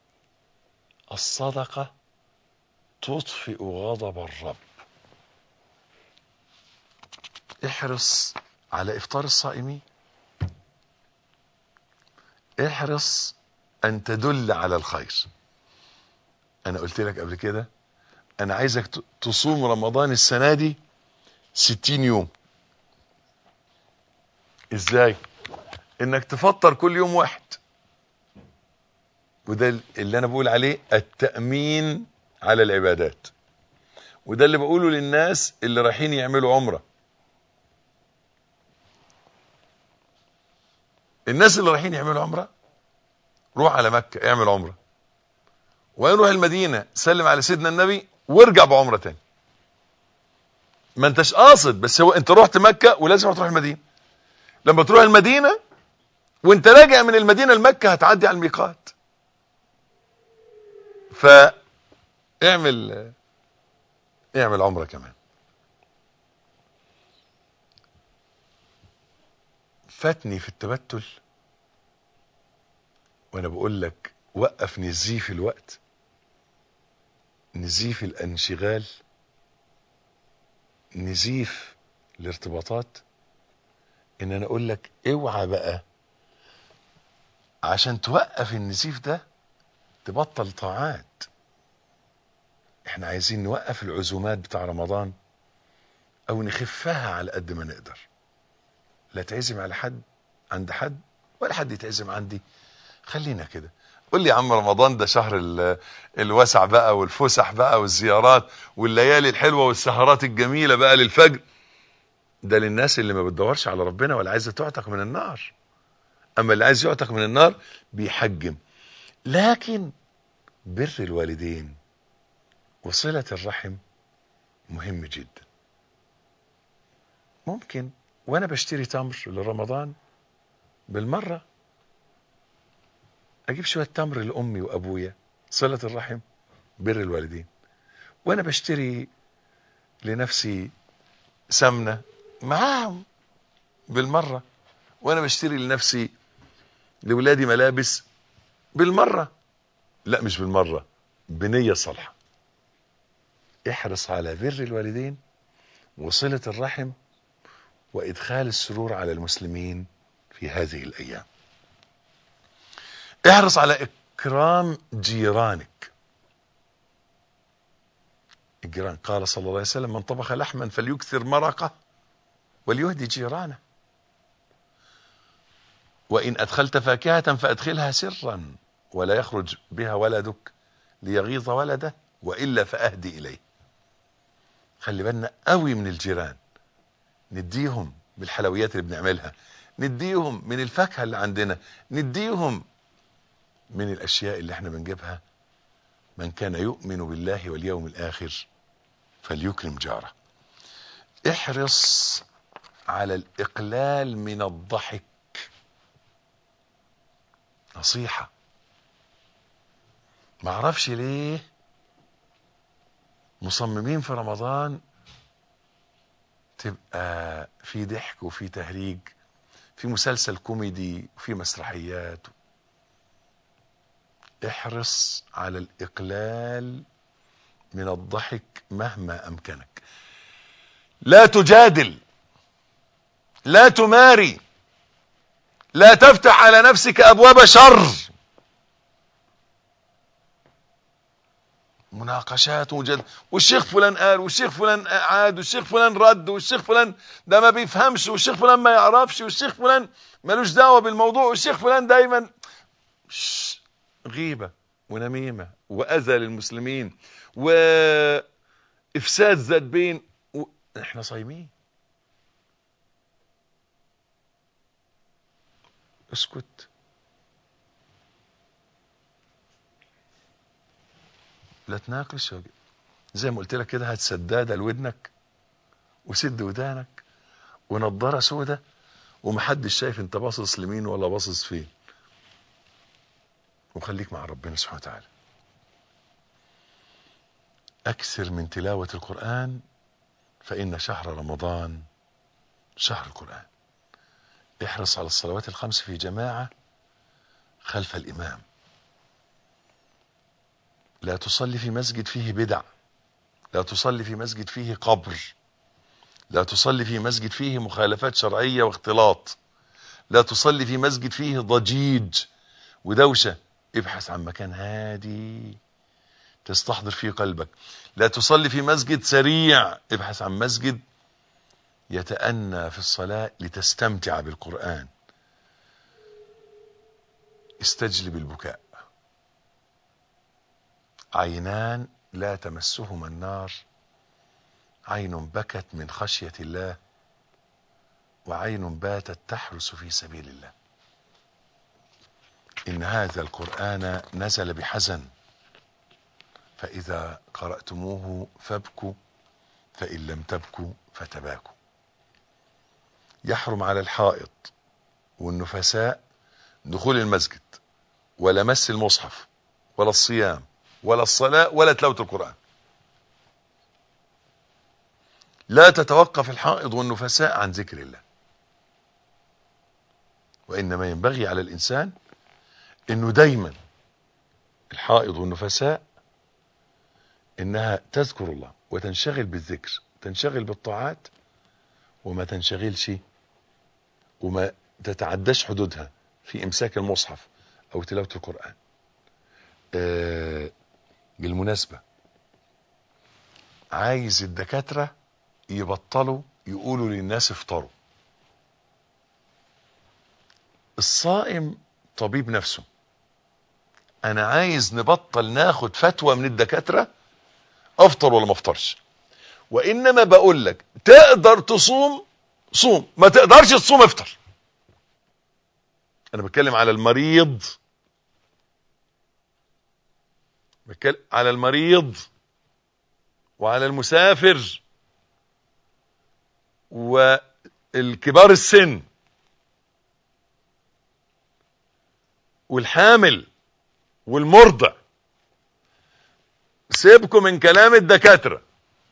الصدقة تطفئ غضب الرب احرص على افطار الصائمين احرص ان تدل على الخير انا قلت لك قبل كده انا عايزك ت- تصوم رمضان السنة دي ستين يوم ازاي انك تفطر كل يوم واحد وده اللي انا بقول عليه التأمين على العبادات وده اللي بقوله للناس اللي رايحين يعملوا عمرة الناس اللي رايحين يعملوا عمرة روح على مكة اعمل عمرة ويروح المدينة سلم على سيدنا النبي وارجع بعمرة تاني ما انتش قاصد بس هو انت رحت مكة ولازم تروح المدينة لما تروح المدينة وانت راجع من المدينة لمكة هتعدي على الميقات فاعمل اعمل عمرة كمان فاتني في التبتل وانا بقول لك وقف نزيف الوقت نزيف الانشغال نزيف الارتباطات ان انا اقول لك اوعى بقى عشان توقف النزيف ده تبطل طاعات احنا عايزين نوقف العزومات بتاع رمضان او نخفها على قد ما نقدر لا تعزم على حد عند حد ولا حد يتعزم عندي خلينا كده قول لي يا عم رمضان ده شهر ال- الوسع بقى والفسح بقى والزيارات والليالي الحلوة والسهرات الجميلة بقى للفجر ده للناس اللي ما بتدورش على ربنا ولا عايزة تعتق من النار اما اللي عايز يعتق من النار بيحجم لكن بر الوالدين وصلة الرحم مهم جدا ممكن وانا بشتري تمر لرمضان بالمرة اجيب شوية تمر لامي وابويا صلة الرحم بر الوالدين وانا بشتري لنفسي سمنة معاهم بالمرة وانا بشتري لنفسي لولادي ملابس بالمرة لا مش بالمرة بنية صالحة احرص على بر الوالدين وصلة الرحم وإدخال السرور على المسلمين في هذه الأيام احرص على إكرام جيرانك الجيران قال صلى الله عليه وسلم من طبخ لحما فليكثر مرقه وليهدي جيرانه وإن أدخلت فاكهة فأدخلها سرا ولا يخرج بها ولدك ليغيظ ولده وإلا فأهدي إليه خلي بالنا قوي من الجيران نديهم بالحلويات اللي بنعملها نديهم من الفاكهة اللي عندنا نديهم من الأشياء اللي احنا بنجيبها من كان يؤمن بالله واليوم الآخر فليكرم جاره احرص على الإقلال من الضحك نصيحة معرفش ليه مصممين في رمضان تبقى في ضحك وفي تهريج في مسلسل كوميدي وفي مسرحيات احرص على الإقلال من الضحك مهما أمكنك لا تجادل لا تماري لا تفتح على نفسك أبواب شر مناقشات وجد والشيخ فلان قال والشيخ فلان عاد والشيخ فلان رد والشيخ فلان ده ما بيفهمش والشيخ فلان ما يعرفش والشيخ فلان ملوش دعوة بالموضوع والشيخ فلان دايما شش، غيبة ونميمة وأذى للمسلمين وإفساد ذات بين و... احنا صايمين اسكت لا تناقش زي ما قلت لك كده هات سداده لودنك وسد ودانك ونضاره سودة ومحدش شايف انت باصص لمين ولا باصص فين وخليك مع ربنا سبحانه وتعالى اكثر من تلاوة القرآن فإن شهر رمضان شهر القرآن احرص على الصلوات الخمس في جماعة خلف الإمام لا تصلي في مسجد فيه بدع لا تصلي في مسجد فيه قبر لا تصلي في مسجد فيه مخالفات شرعية واختلاط لا تصلي في مسجد فيه ضجيج ودوشة ابحث عن مكان هادي تستحضر فيه قلبك لا تصلي في مسجد سريع ابحث عن مسجد يتأنى في الصلاة لتستمتع بالقرآن استجلب البكاء عينان لا تمسهما النار عين بكت من خشية الله وعين باتت تحرس في سبيل الله إن هذا القرآن نزل بحزن فإذا قرأتموه فابكوا فإن لم تبكوا فتباكوا يحرم على الحائط والنفساء دخول المسجد ولا مس المصحف ولا الصيام ولا الصلاة ولا تلاوة القرآن لا تتوقف الحائض والنفساء عن ذكر الله وإنما ينبغي على الإنسان أنه دايما الحائض والنفساء إنها تذكر الله وتنشغل بالذكر تنشغل بالطاعات وما تنشغلش وما تتعداش حدودها في إمساك المصحف أو تلاوة القرآن آه بالمناسبة عايز الدكاترة يبطلوا يقولوا للناس افطروا الصائم طبيب نفسه انا عايز نبطل ناخد فتوى من الدكاترة افطر ولا ما افطرش وانما بقول لك تقدر تصوم صوم ما تقدرش تصوم افطر انا بتكلم على المريض بتكلم على المريض وعلى المسافر والكبار السن والحامل والمرضع سيبكم من كلام الدكاترة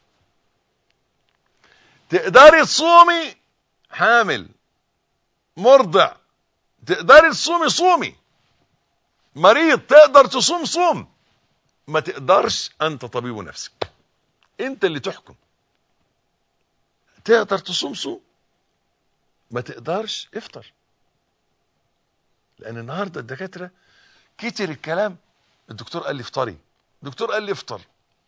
تقدري تصومي حامل مرضع تقدري تصومي صومي مريض تقدر تصوم صوم ما تقدرش انت طبيب نفسك انت اللي تحكم تقدر تصوم صوم ما تقدرش افطر لان النهارده الدكاتره كتر الكلام الدكتور قال لي افطري الدكتور قال لي افطر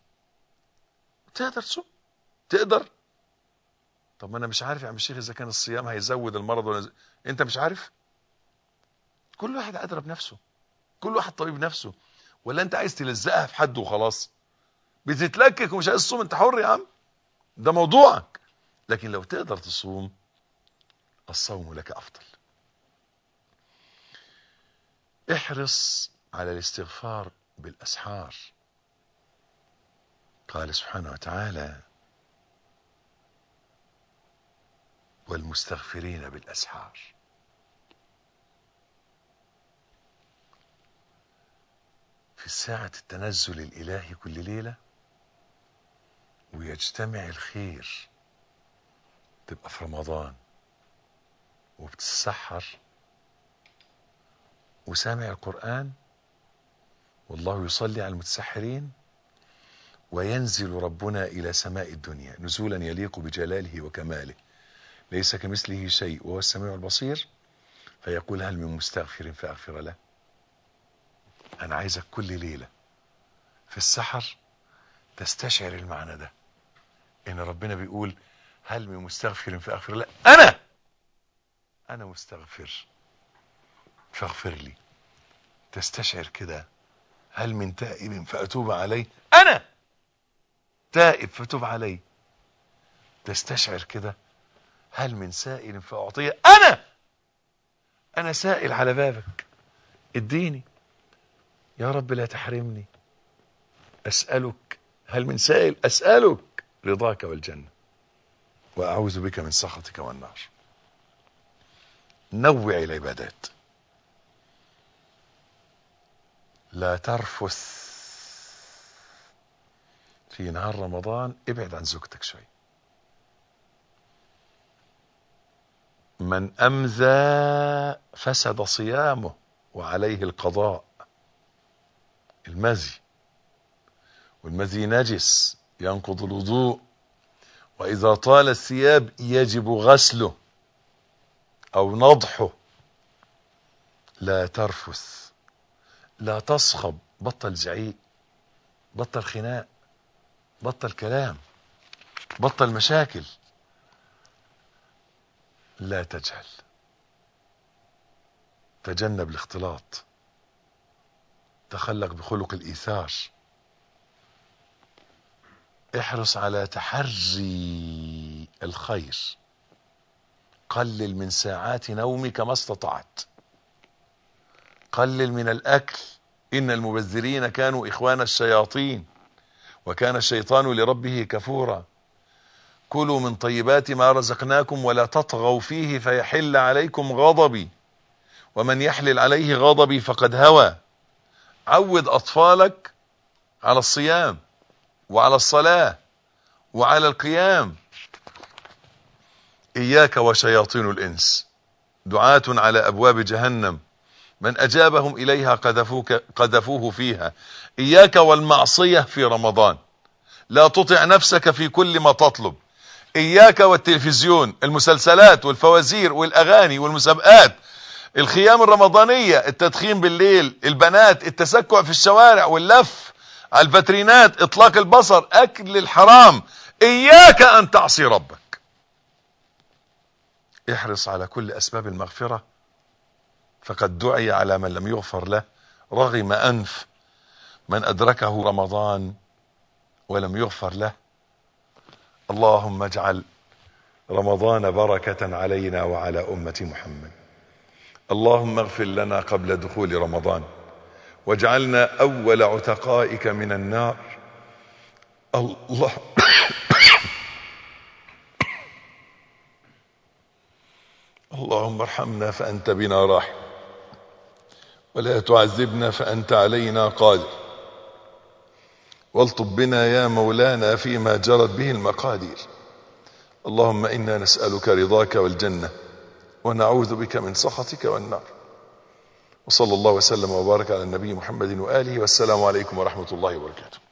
تقدر تصوم تقدر طب ما انا مش عارف يا عم الشيخ اذا كان الصيام هيزود المرض ولا ز... انت مش عارف كل واحد ادرى بنفسه كل واحد طبيب نفسه ولا انت عايز تلزقها في حد وخلاص بتتلكك ومش عايز تصوم انت حر يا عم ده موضوعك لكن لو تقدر تصوم الصوم لك افضل احرص على الاستغفار بالاسحار قال سبحانه وتعالى والمستغفرين بالاسحار في ساعة التنزل الإلهي كل ليلة ويجتمع الخير تبقى في رمضان وبتتسحر وسامع القرآن والله يصلي على المتسحرين وينزل ربنا إلى سماء الدنيا نزولا يليق بجلاله وكماله ليس كمثله شيء وهو السميع البصير فيقول هل من مستغفر فأغفر له أنا عايزك كل ليلة في السحر تستشعر المعنى ده إن ربنا بيقول هل من مستغفر فأغفر له أنا أنا مستغفر فاغفر لي تستشعر كده هل من تائب فأتوب عليه أنا تائب فتوب عليه تستشعر كده هل من سائل فأعطيه أنا أنا سائل على بابك اديني يا رب لا تحرمني أسألك هل من سائل أسألك رضاك والجنة وأعوذ بك من سخطك والنار نوع العبادات لا ترفث في نهار رمضان ابعد عن زوجتك شوي من أمزى فسد صيامه وعليه القضاء المزي والمزي نجس ينقض الوضوء وإذا طال الثياب يجب غسله أو نضحه لا ترفث لا تصخب بطل زعيق بطل خناق بطل كلام بطل مشاكل لا تجهل تجنب الاختلاط تخلق بخلق الإيثار احرص على تحري الخير قلل من ساعات نومك ما استطعت قلل من الأكل إن المبذرين كانوا إخوان الشياطين وكان الشيطان لربه كفورا كلوا من طيبات ما رزقناكم ولا تطغوا فيه فيحل عليكم غضبي ومن يحلل عليه غضبي فقد هوى عود أطفالك على الصيام وعلى الصلاة وعلى القيام إياك وشياطين الإنس دعاة على أبواب جهنم من أجابهم إليها قذفوك قذفوه فيها إياك والمعصية في رمضان لا تطع نفسك في كل ما تطلب إياك والتلفزيون المسلسلات والفوازير والأغاني والمسابقات الخيام الرمضانية التدخين بالليل البنات التسكع في الشوارع واللف على الفاترينات اطلاق البصر اكل الحرام اياك ان تعصي ربك احرص على كل اسباب المغفرة فقد دعي على من لم يغفر له رغم انف من ادركه رمضان ولم يغفر له اللهم اجعل رمضان بركة علينا وعلى امة محمد اللهم اغفر لنا قبل دخول رمضان واجعلنا اول عتقائك من النار الله اللهم ارحمنا فانت بنا راحم ولا تعذبنا فانت علينا قادر والطب بنا يا مولانا فيما جرت به المقادير اللهم انا نسالك رضاك والجنه ونعوذ بك من سخطك والنار وصلى الله وسلم وبارك على النبي محمد وآله والسلام عليكم ورحمة الله وبركاته